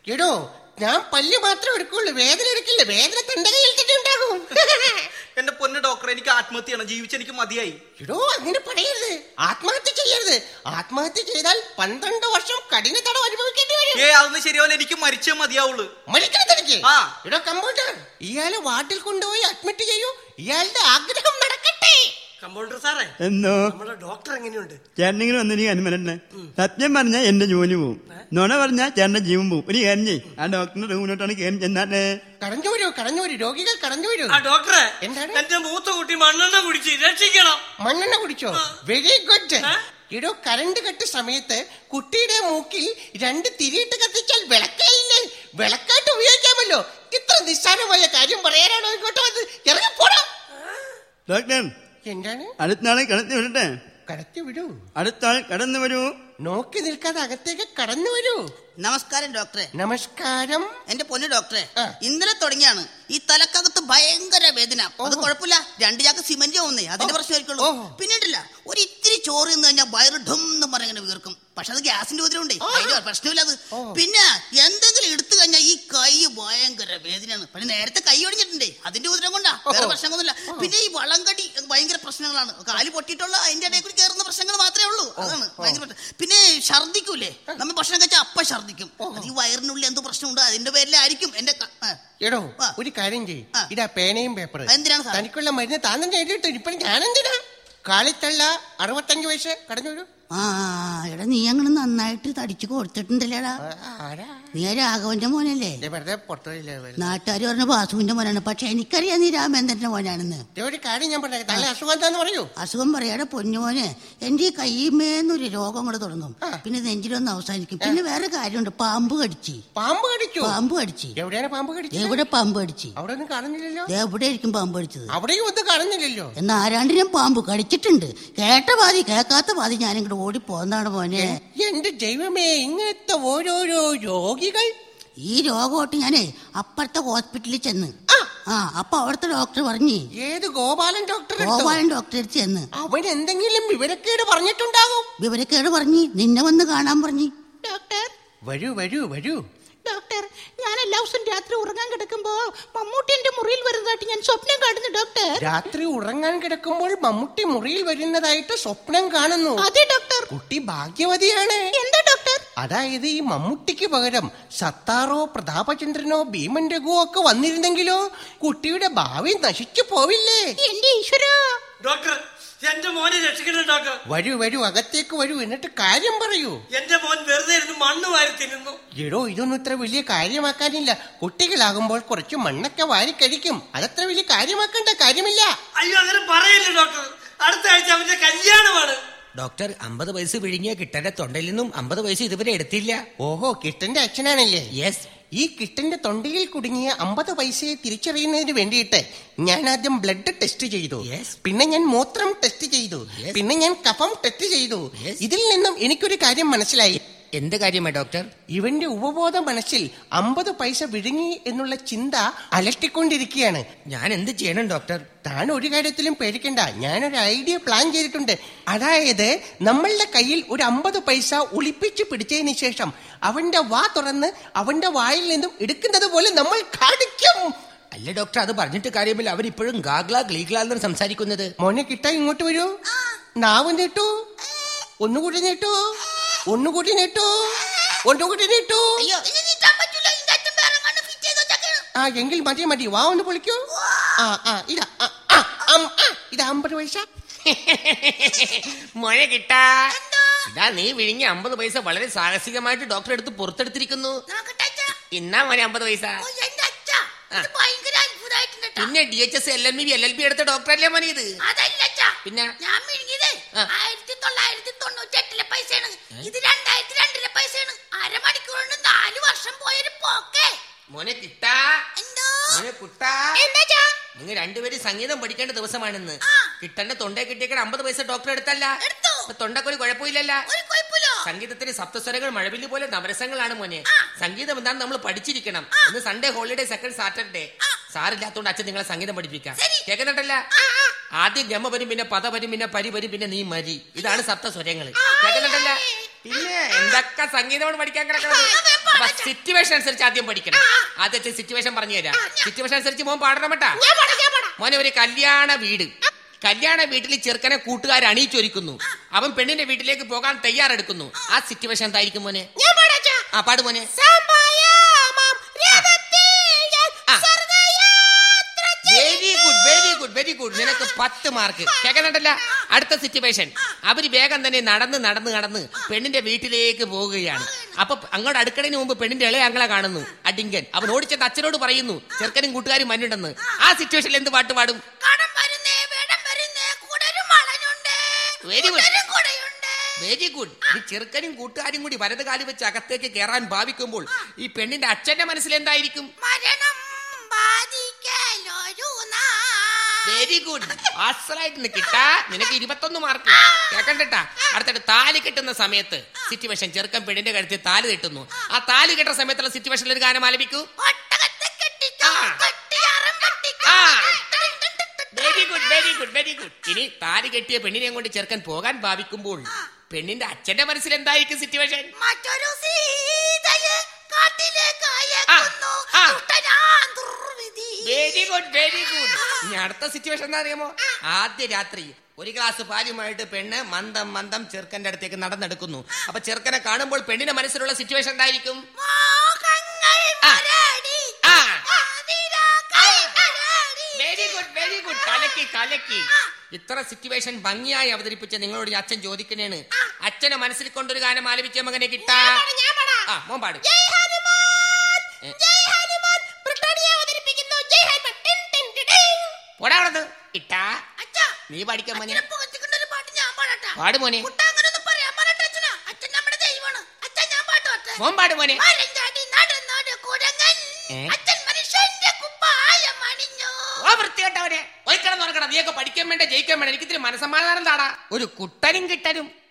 എടോ ഞാൻ പല്ല് മാത്രം എടുക്കുള്ളൂ വേദന എടുക്കില്ല വേദന തന്റെ കയ്യിൽ തന്നെ ഉണ്ടാകും എന്റെ പൊന്ന് ഡോക്ടർ എനിക്ക് ആത്മഹത്യ ചെയ്യണം ജീവിച്ച് എനിക്ക് മതിയായി എടോ അങ്ങനെ പറയരുത് ആത്മഹത്യ ചെയ്യരുത് ആത്മഹത്യ ചെയ്താൽ പന്ത്രണ്ട് വർഷം കഠിന തടവ് അനുഭവിക്കേണ്ടി വരും ഏ അതൊന്നും ശരിയാവില്ല എനിക്ക് മരിച്ചേ മതിയാവുള്ളൂ മരിക്കണം തനിക്ക് എടോ കമ്പൗണ്ടർ ഇയാളെ വാർഡിൽ കൊണ്ടുപോയി അഡ്മിറ്റ് ചെയ്യൂ ഇയാളുടെ ആഗ്രഹം നടക്കട്ടെ കമ്പൗണ്ടർ സാറേ എന്തോ നമ്മുടെ ഡോക്ടർ എങ്ങനെയുണ്ട് ചേട്ടനിങ്ങനെ വന്നെനിക്ക് അനുമരണ്ടേ സത്യം പറഞ്ഞാൽ എന്റെ ജോലി പോവും നുണ പറഞ്ഞാൽ ചേട്ടന്റെ ജീവൻ പോവും ഒരു കാര്യം ചെയ്യ് ആ ഡോക്ടറിന്റെ റൂമിലോട്ടാണ് കയറി ചെന്നാട്ടെ കടഞ്ഞു വരൂ കടഞ്ഞു വരൂ രോഗികൾ കടഞ്ഞു വരൂ ആ ഡോക്ടറെ എന്താണ് എന്റെ മൂത്ത കുട്ടി മണ്ണെണ്ണ കുടിച്ച് രക്ഷിക്കണം മണ്ണെണ്ണ കുടിച്ചോ വെരി ഗുഡ് ഇടോ കറണ്ട് കട്ട് സമയത്ത് കുട്ടിയുടെ മൂക്കിൽ രണ്ട് തിരിയിട്ട് കത്തിച്ചാൽ വിളക്കായില്ലേ വിളക്കായിട്ട് ഉപയോഗിക്കാമല്ലോ ഇത്ര നിസ്സാരമായ കാര്യം പറയാനാണോ ഇങ്ങോട്ട് വന്ന് ഇറങ്ങി പോടാ ഡോക്ടർ എന്താണ് അടുത്ത ആളെ കടന്നു വിടട്ടെ കടത്തി വിടൂ അടുത്ത ആൾ കടന്നു വരൂ നോക്കി നിൽക്കാതെ അകത്തേക്ക് കടന്നു വരൂ നമസ്കാരം ഡോക്ടറെ നമസ്കാരം എന്റെ പൊന്നു ഡോക്ടറെ ഇന്നലെ തുടങ്ങിയാണ് ഈ തലക്കകത്ത് ഭയങ്കര വേദന അത് കുഴപ്പമില്ല രണ്ട് ചാക്ക് സിമന്റ് ആവുന്നേ അതിന്റെ പ്രശ്നമായിരിക്കുള്ളൂ പിന്നീട്ടില്ല ഒരു ഇത്തിരി ചോറ് നിന്ന് കഴിഞ്ഞാൽ വയറ് ഡും എന്ന് പറഞ്ഞങ്ങനെ വീർക്കും പക്ഷെ അത് ഗ്യാസിന്റെ ഉപദ്രവമുണ്ടേ അതിന്റെ പ്രശ്നമില്ല അത് പിന്നെ എന്തെങ്കിലും എടുത്തു കഴിഞ്ഞാൽ ഈ കൈ ഭയങ്കര വേദനയാണ് പക്ഷെ നേരത്തെ കൈ ഒടിഞ്ഞിട്ടുണ്ടേ അതിന്റെ ഉപദ്രവം കൊണ്ടാ വേറെ പ്രശ്നങ്ങളൊന്നുമില്ല പിന്നെ ഈ വളംകടി ഭയങ്കര പ്രശ്നങ്ങളാണ് കാല് പൊട്ടിയിട്ടുള്ള അതിന്റെ ഇടയിൽ കൂടി കയറുന്ന പ്രശ്നങ്ങൾ മാത്രമേ ഉള്ളൂ അതാണ് ഭയങ്കര പ്രശ്നം. പിന്നെ ഛർദിക്കൂലേ നമ്മൾ ഭക്ഷണം കഴിച്ചാൽ അപ്പ ഛർദിക്കും അത് ഈ വയറിനുള്ളിൽ എന്തോ പ്രശ്നമുണ്ട് അതിന്റെ പേരിലായിരിക്കും എന്റെ ക- ആ. എടോ ഒരു കാര്യം ചെയ്യ് ഇതാ പേനയും പേപ്പറും എന്തിനാണ് സാർ? തനിക്കുള്ള മരുന്ന് താൻ തന്നെ എഴുതിയിട്ട് ഇപ്പൊ ഞാനെന്തിനാ കാളിത്തള്ള അറുപത്തഞ്ച് വയസ്സ് കടന്നു വരൂ ആ എടാ നീ അങ്ങനെ നന്നായിട്ട് തടിച്ചു കൊടുത്തിട്ടുണ്ടല്ലേടാ നീ ആ രാഘവന്റെ മോനല്ലേ വെറുതെ പുറത്തുപോയില്ലേ നാട്ടുകാർ പറഞ്ഞ വാസുവിന്റെ മോനാണ് പക്ഷെ എനിക്കറിയാം നീ രാമേന്ദ്രന്റെ മോനാണെന്ന് ഒരു കാര്യം ഞാൻ പറഞ്ഞേക്കാം നല്ല അസുഖം എന്താന്ന് പറയൂ അസുഖം പറയാടെ പൊന്നുമോനെ എന്റെ ഈ കയ്യുമേന്നൊരു രോഗം കൂടെ തുടങ്ങും പിന്നെ നെഞ്ചിലൊന്ന് അവസാനിക്കും പിന്നെ വേറെ കാര്യമുണ്ട് പാമ്പ് കടിച്ച് പാമ്പ് കടിച്ചു പാമ്പ് കടിച്ച് എവിടെയാണ് പാമ്പ് കടിച്ചത് എവിടെ പാമ്പ് കടിച്ച് അവിടെ ഒന്നും കാണുന്നില്ലല്ലോ ദേ എവിടെ ആയിരിക്കും പാമ്പ് കടിച്ചത് അവിടെയും ഒന്നും കാണുന്നില്ലല്ലോ എന്നാ ആരാണ്ട് ഞാൻ പാമ്പ് കടിച്ചിട്ടുണ്ട് കേട്ട പാതി കേൾക്കാത്ത പാതി ഞാൻ ഇങ്ങോട്ട് ഓടി പോന്നാണ് മോനെ എന്റെ ദൈവമേ ഇങ്ങനത്തെ ഓരോരോ രോഗികൾ ഈ രോഗമായിട്ട് ഞാനേ അപ്പുറത്തെ ഹോസ്പിറ്റലിൽ ചെന്ന് ആ അപ്പൊ അവിടുത്തെ ഡോക്ടർ പറഞ്ഞു ഏത് ഗോപാലൻ ഡോക്ടർ ഗോപാലൻ ഡോക്ടറെ അടുത്ത് ചെന്ന് അവൻ എന്തെങ്കിലും വിവരക്കേട് പറഞ്ഞിട്ടുണ്ടാകും വിവരക്കേട് പറഞ്ഞു നിന്നെ വന്ന് കാണാൻ പറഞ്ഞു ഡോക്ടർ വരൂ വരൂ വരൂ ഡോക്ടർ ഞാൻ എല്ലാ ദിവസവും രാത്രി ഉറങ്ങാൻ കിടക്കുമ്പോ മമ്മൂട്ടി എന്റെ മുറിയിൽ വരുന്നതായിട്ട് ഞാൻ സ്വപ്നം കാണുന്നു ഡോക്ടർ രാത്രി ഉറങ്ങാൻ കിടക്കുമ്പോൾ മമ്മൂട്ടി മുറിയിൽ വരുന്നതായിട്ട് സ്വപ്നം കാണുന്നു അതെ ഡോക്ടർ കുട്ടി ഭാഗ്യവതിയാണ് എന്താ ഡോക്ടർ അതായത് ഈ മമ്മൂട്ടിക്ക് പകരം സത്താറോ പ്രതാപചന്ദ്രനോ ഭീമൻ രഘുവോ ഒക്കെ വന്നിരുന്നെങ്കിലോ കുട്ടിയുടെ ഭാവി നശിച്ചു പോവില്ലേ എന്റെ ഈശ്വര ഡോക്ടർ എന്റെ മോനെ രക്ഷിക്കണം ഡോക്ടർ വരൂ വരൂ അകത്തേക്ക് വരൂ എന്നിട്ട് കാര്യം പറയൂ എന്റെ മോൻ വെറുതെ ഇരുന്ന് മണ്ണ് വാരി തിന്നുന്നു എടോ ഇതൊന്നും ഇത്ര വലിയ കാര്യമാക്കാനില്ല കുട്ടികളാകുമ്പോൾ കുറച്ച് മണ്ണൊക്കെ വാരി കഴിക്കും അതത്ര വലിയ കാര്യമാക്കേണ്ട കാര്യമില്ല അയ്യോ അങ്ങനെ പറയല്ലേ ഡോക്ടർ അടുത്ത ആഴ്ച അവന്റെ കല്യാണമാണ് ഡോക്ടർ അമ്പത് വയസ്സ് വിഴുങ്ങിയ കിട്ടന്റെ തൊണ്ടയിൽ നിന്നും അമ്പത് വയസ്സ് ഇതുവരെ എടുത്തില്ല ഓഹോ കിട്ടന്റെ അച്ഛനാണല്ലേ യെസ് ഈ കിട്ടന്റെ തൊണ്ടയിൽ കുടുങ്ങിയ അമ്പത് പൈസയെ തിരിച്ചറിയുന്നതിന് വേണ്ടിയിട്ട് ഞാൻ ആദ്യം ബ്ലഡ് ടെസ്റ്റ് ചെയ്തു പിന്നെ ഞാൻ മൂത്രം ടെസ്റ്റ് ചെയ്തു പിന്നെ ഞാൻ കഫം ടെസ്റ്റ് ചെയ്തു ഇതിൽ നിന്നും എനിക്കൊരു കാര്യം മനസ്സിലായി എന്ത് കാര്യമാ ഡോക്ടർ ഇവന്റെ ഉപബോധ മനസ്സിൽ അമ്പത് പൈസ വിഴുങ്ങി എന്നുള്ള ചിന്ത അലട്ടിക്കൊണ്ടിരിക്കുകയാണ് ഞാൻ എന്ത് ചെയ്യണം ഡോക്ടർ താൻ ഒരു കാര്യത്തിലും പേടിക്കണ്ട ഞാനൊരു ഐഡിയ പ്ലാൻ ചെയ്തിട്ടുണ്ട് അതായത് നമ്മളുടെ കയ്യിൽ ഒരു അമ്പത് പൈസ ഒളിപ്പിച്ച് പിടിച്ചതിന് ശേഷം അവന്റെ വാ തുറന്ന് അവന്റെ വായിൽ നിന്നും എടുക്കുന്നത് പോലെ നമ്മൾ കാണിക്കും അല്ല ഡോക്ടർ അത് പറഞ്ഞിട്ട് കാര്യമില്ല അവരിപ്പോഴും ഗാഗ്ല ഗ്ലീഗ്ല എന്നാണ് സംസാരിക്കുന്നത് മോനെ കിട്ടാ ഇങ്ങോട്ട് വരൂ നാവ് നീട്ടു ഒന്നുകൂടി നീട്ടു ഒന്നുകൂടി നീട്ടു ഒന്നുകൂടി നീട്ടു അയ്യോ ഇനി നീട്ടാൻ പറ്റൂല ഇതിന്റെ അച്ഛൻ വേറെ കണ്ണ് ഫിറ്റ് ചെയ്ത് വെച്ചേക്കാണ് ആ എങ്കിൽ മതി മതി വാ ഒന്ന് പൊളിക്കൂ ആ ആ ഇതാ ആ, ആ, അം, ആ, ഇതാ അമ്പത് പൈസ മഴ കിട്ടാ ഇതാ നീ വിഴുങ്ങി അമ്പത് പൈസ വളരെ സാഹസികമായിട്ട് ഡോക്ടർ എടുത്ത് പുറത്തെടുത്തിരിക്കുന്നു ഇന്നാ മോനെ അമ്പത് പൈസ എന്റെ അച്ഛ ഇത് ഭയങ്കര അത്ഭുതമായിട്ടുണ്ട് ട്ടാ. പിന്നെ D H S L M B L L B എടുത്ത ഡോക്ടറല്ലേ മോനെ ഇത് അതല്ല അച്ഛ പിന്നെ ഞാൻ മിഴുങ്ങിയത് ആയിരത്തി തൊള്ളായിരത്തി തൊണ്ണൂറ്റി എട്ടിലെ പൈസയാണ് ഇത് രണ്ടായിരത്തി രണ്ടിലെ പൈസയാണ് അരമണിക്കൂർ കൊണ്ട് നാല് വർഷം പോയൊരു പോക്കേ മോനെ കിട്ടാ എന്തോ മോനെ കുട്ടാ എന്താ നിങ്ങൾ രണ്ടുപേരും സംഗീതം പഠിക്കേണ്ട ദിവസമാണെന്ന് കിട്ടന്റെ തൊണ്ടേ കിട്ടിയേക്കണ അമ്പത് പൈസ ഡോക്ടർ എടുത്തല്ല അപ്പൊ തൊണ്ടക്കൊരു കുഴപ്പമില്ലല്ല സംഗീതത്തിന് സപ്തസ്വരങ്ങൾ മഴവില്ല് പോലെ നവരസങ്ങളാണ് മോനെ സംഗീതം എന്താണെന്ന് നമ്മൾ പഠിച്ചിരിക്കണം ഇന്ന് സൺഡേ ഹോളിഡേ സെക്കൻഡ് സാറ്റർഡേ സാറില്ലാത്തോണ്ട് അച്ഛൻ നിങ്ങളെ സംഗീതം പഠിപ്പിക്കാം കേൾക്കുന്നുണ്ടല്ല ആദ്യം ഗമ വരും പിന്നെ പദ വരും പിന്നെ പരി വരും പിന്നെ നീ മരി ഇതാണ് സപ്തസ്വരങ്ങൾ കേൾക്കുന്നുണ്ടല്ല പിന്നെ എന്താ ഇതൊക്കെ സംഗീതമാണ് പഠിക്കാൻ കിടക്കുന്നത് അപ്പൊ സിറ്റുവേഷൻ അനുസരിച്ച് ആദ്യം പഠിക്കണം ആദ്യത്തെ സിറ്റുവേഷൻ പറഞ്ഞു തരാം സിറ്റുവേഷൻ അനുസരിച്ച് മോൻ പാടണം കേട്ടാ മോനെ ഒരു കല്യാണ വീട് കല്യാണ വീട്ടിൽ ചെറുക്കനെ കൂട്ടുകാർ അണിയിച്ചൊരുക്കുന്നു അവൻ പെണ്ണിന്റെ വീട്ടിലേക്ക് പോകാൻ തയ്യാറെടുക്കുന്നു ആ സിറ്റുവേഷൻ എന്തായിരിക്കും മോനെ ഞാൻ പാടാച്ചാ ആ പാട് മോനെ സാമ്പായാമാം രഥത്തിൽ ഞാൻ സർഗയാത്ര very good very good very good നിനക്ക് പത്ത് മാർക്ക് കേൾക്കുന്നുണ്ടല്ല അടുത്ത സിറ്റുവേഷൻ അവര് വേഗം തന്നെ നടന്ന് നടന്ന് നടന്ന് പെണ്ണിന്റെ വീട്ടിലേക്ക് പോവുകയാണ് അപ്പൊ അങ്ങോട്ട് അടുക്കണതിന് മുമ്പ് പെണ്ണിന്റെ ഇളയ അങ്ങളെ കാണുന്നു അടിങ്കൻ അവൻ ഓടിച്ചത് അച്ഛനോട് പറയുന്നു ചെറുക്കനും കൂട്ടുകാരും മഞ്ഞുണ്ടെന്ന് ആ സിറ്റുവേഷനിൽ എന്ത് പാട്ട് പാടും കടം വരുന്നേ വേടം വരുന്നേ കുടരും മളനുണ്ട് വെരി ഗുഡ് കുടരും കുടയുണ്ട് വെരി ഗുഡ് ഈ ചെറുക്കനും കൂട്ടുകാരും കൂടി വലത് കാലി വെച്ച് അകത്തേക്ക് കയറാൻ ഭാവിക്കുമ്പോൾ ഈ പെണ്ണിന്റെ അച്ഛന്റെ മനസ്സിൽ എന്തായിരിക്കും മരണം ബാധിക്കലൊരു നാൾ വെരി ഗുഡ് അസലായിട്ട് കിട്ടാ നിനക്ക് ഇരുപത്തൊന്ന് മാർക്ക് കേക്കണ്ടട്ടാ അടുത്തിട്ട് താലി കെട്ടുന്ന സമയത്ത് സിറ്റുവേഷൻ ചെറുക്കൻ പെണ്ണിന്റെ കഴുത്തിൽ താലി കെട്ടുന്നു ആ താലി കെട്ടുന്ന സമയത്തുള്ള സിറ്റുവേഷനിൽ ഒരു ഗാനം ആലപിക്കൂ very good very good very good ഇനി താലി കെട്ടിയ പെണ്ണിനെ കൊണ്ട് ചെറുക്കൻ പോകാൻ ഭാവിക്കുമ്പോൾ പെണ്ണിന്റെ അച്ഛന്റെ മനസ്സിൽ എന്തായിരിക്കും സിറ്റുവേഷൻ മറ്റൊരു സീതയെ കാട്ടിലേക്ക് അയക്കുന്നു ദുഷ്ടനാം ദുർവിധി വെരി ഗുഡ് വെരി ഗുഡ് ഇനി അടുത്ത സിറ്റുവേഷൻ എന്താ അറിയാമോ ആദ്യ രാത്രി ഒരു ഗ്ലാസ് പാലുമായിട്ട് പെണ്ണ് മന്ദം മന്ദം ചെറുക്കന്റെ അടുത്തേക്ക് നടന്നെടുക്കുന്നു അപ്പൊ ചെറുക്കനെ കാണുമ്പോൾ പെണ്ണിന്റെ മനസ്സിലുള്ള സിറ്റുവേഷൻ എന്തായിരിക്കും വെരി ഗുഡ് വെരി ഗുഡ് കലക്കി കലക്കി ഇത്ര സിറ്റുവേഷൻ ഭംഗിയായി അവതരിപ്പിച്ച നിങ്ങളോട് ഈ അച്ഛൻ ചോദിക്കുന്നതാണ് അച്ഛനെ മനസ്സിൽ കൊണ്ടൊരു ഗാനം ആലപിച്ച മകനെ കിട്ടാ ആ മോൻ പാടും ജയ് ഹനുമാൻ ജയ് ഹനുമാൻ ബ്രിട്ടാനിയ അവതരിപ്പിക്കുന്നു ജയ് ഹനുമാൻ ടിൻ ടിൻ ടിടിങ് പോടാ അവിടുന്ന് ഇട്ടാ നീ പഠിക്കാൻ മോനെ പുകച്ചിക്കൊണ്ടൊരു പാട്ട് ഞാൻ പാടട്ടെ പാട് മോനെ അങ്ങനൊന്നും പറയാൻ പറയട്ടെ അച്ഛനാ അച്ഛൻ നമ്മുടെ ദൈവമാണ് അച്ഛൻ ഞാൻ പാട്ട് പാട്ടെ മോൻ പാട് മോനെ മരം ചാടി നടന്നോട് കുരങ്ങൻ ഏ? അച്ഛൻ മനുഷ്യന്റെ കുപ്പായം അണിഞ്ഞു ഓ വൃത്തികെട്ടവനെ ഒരിക്കണം നോക്കണം നീയൊക്കെ പഠിക്കാൻ വേണ്ട ജയിക്കാൻ വേണ്ട എനിക്ക് ഇത്തിരി മനസ്സമാധാനം താടാ ഒരു കുട്ടനും കിട്ടനും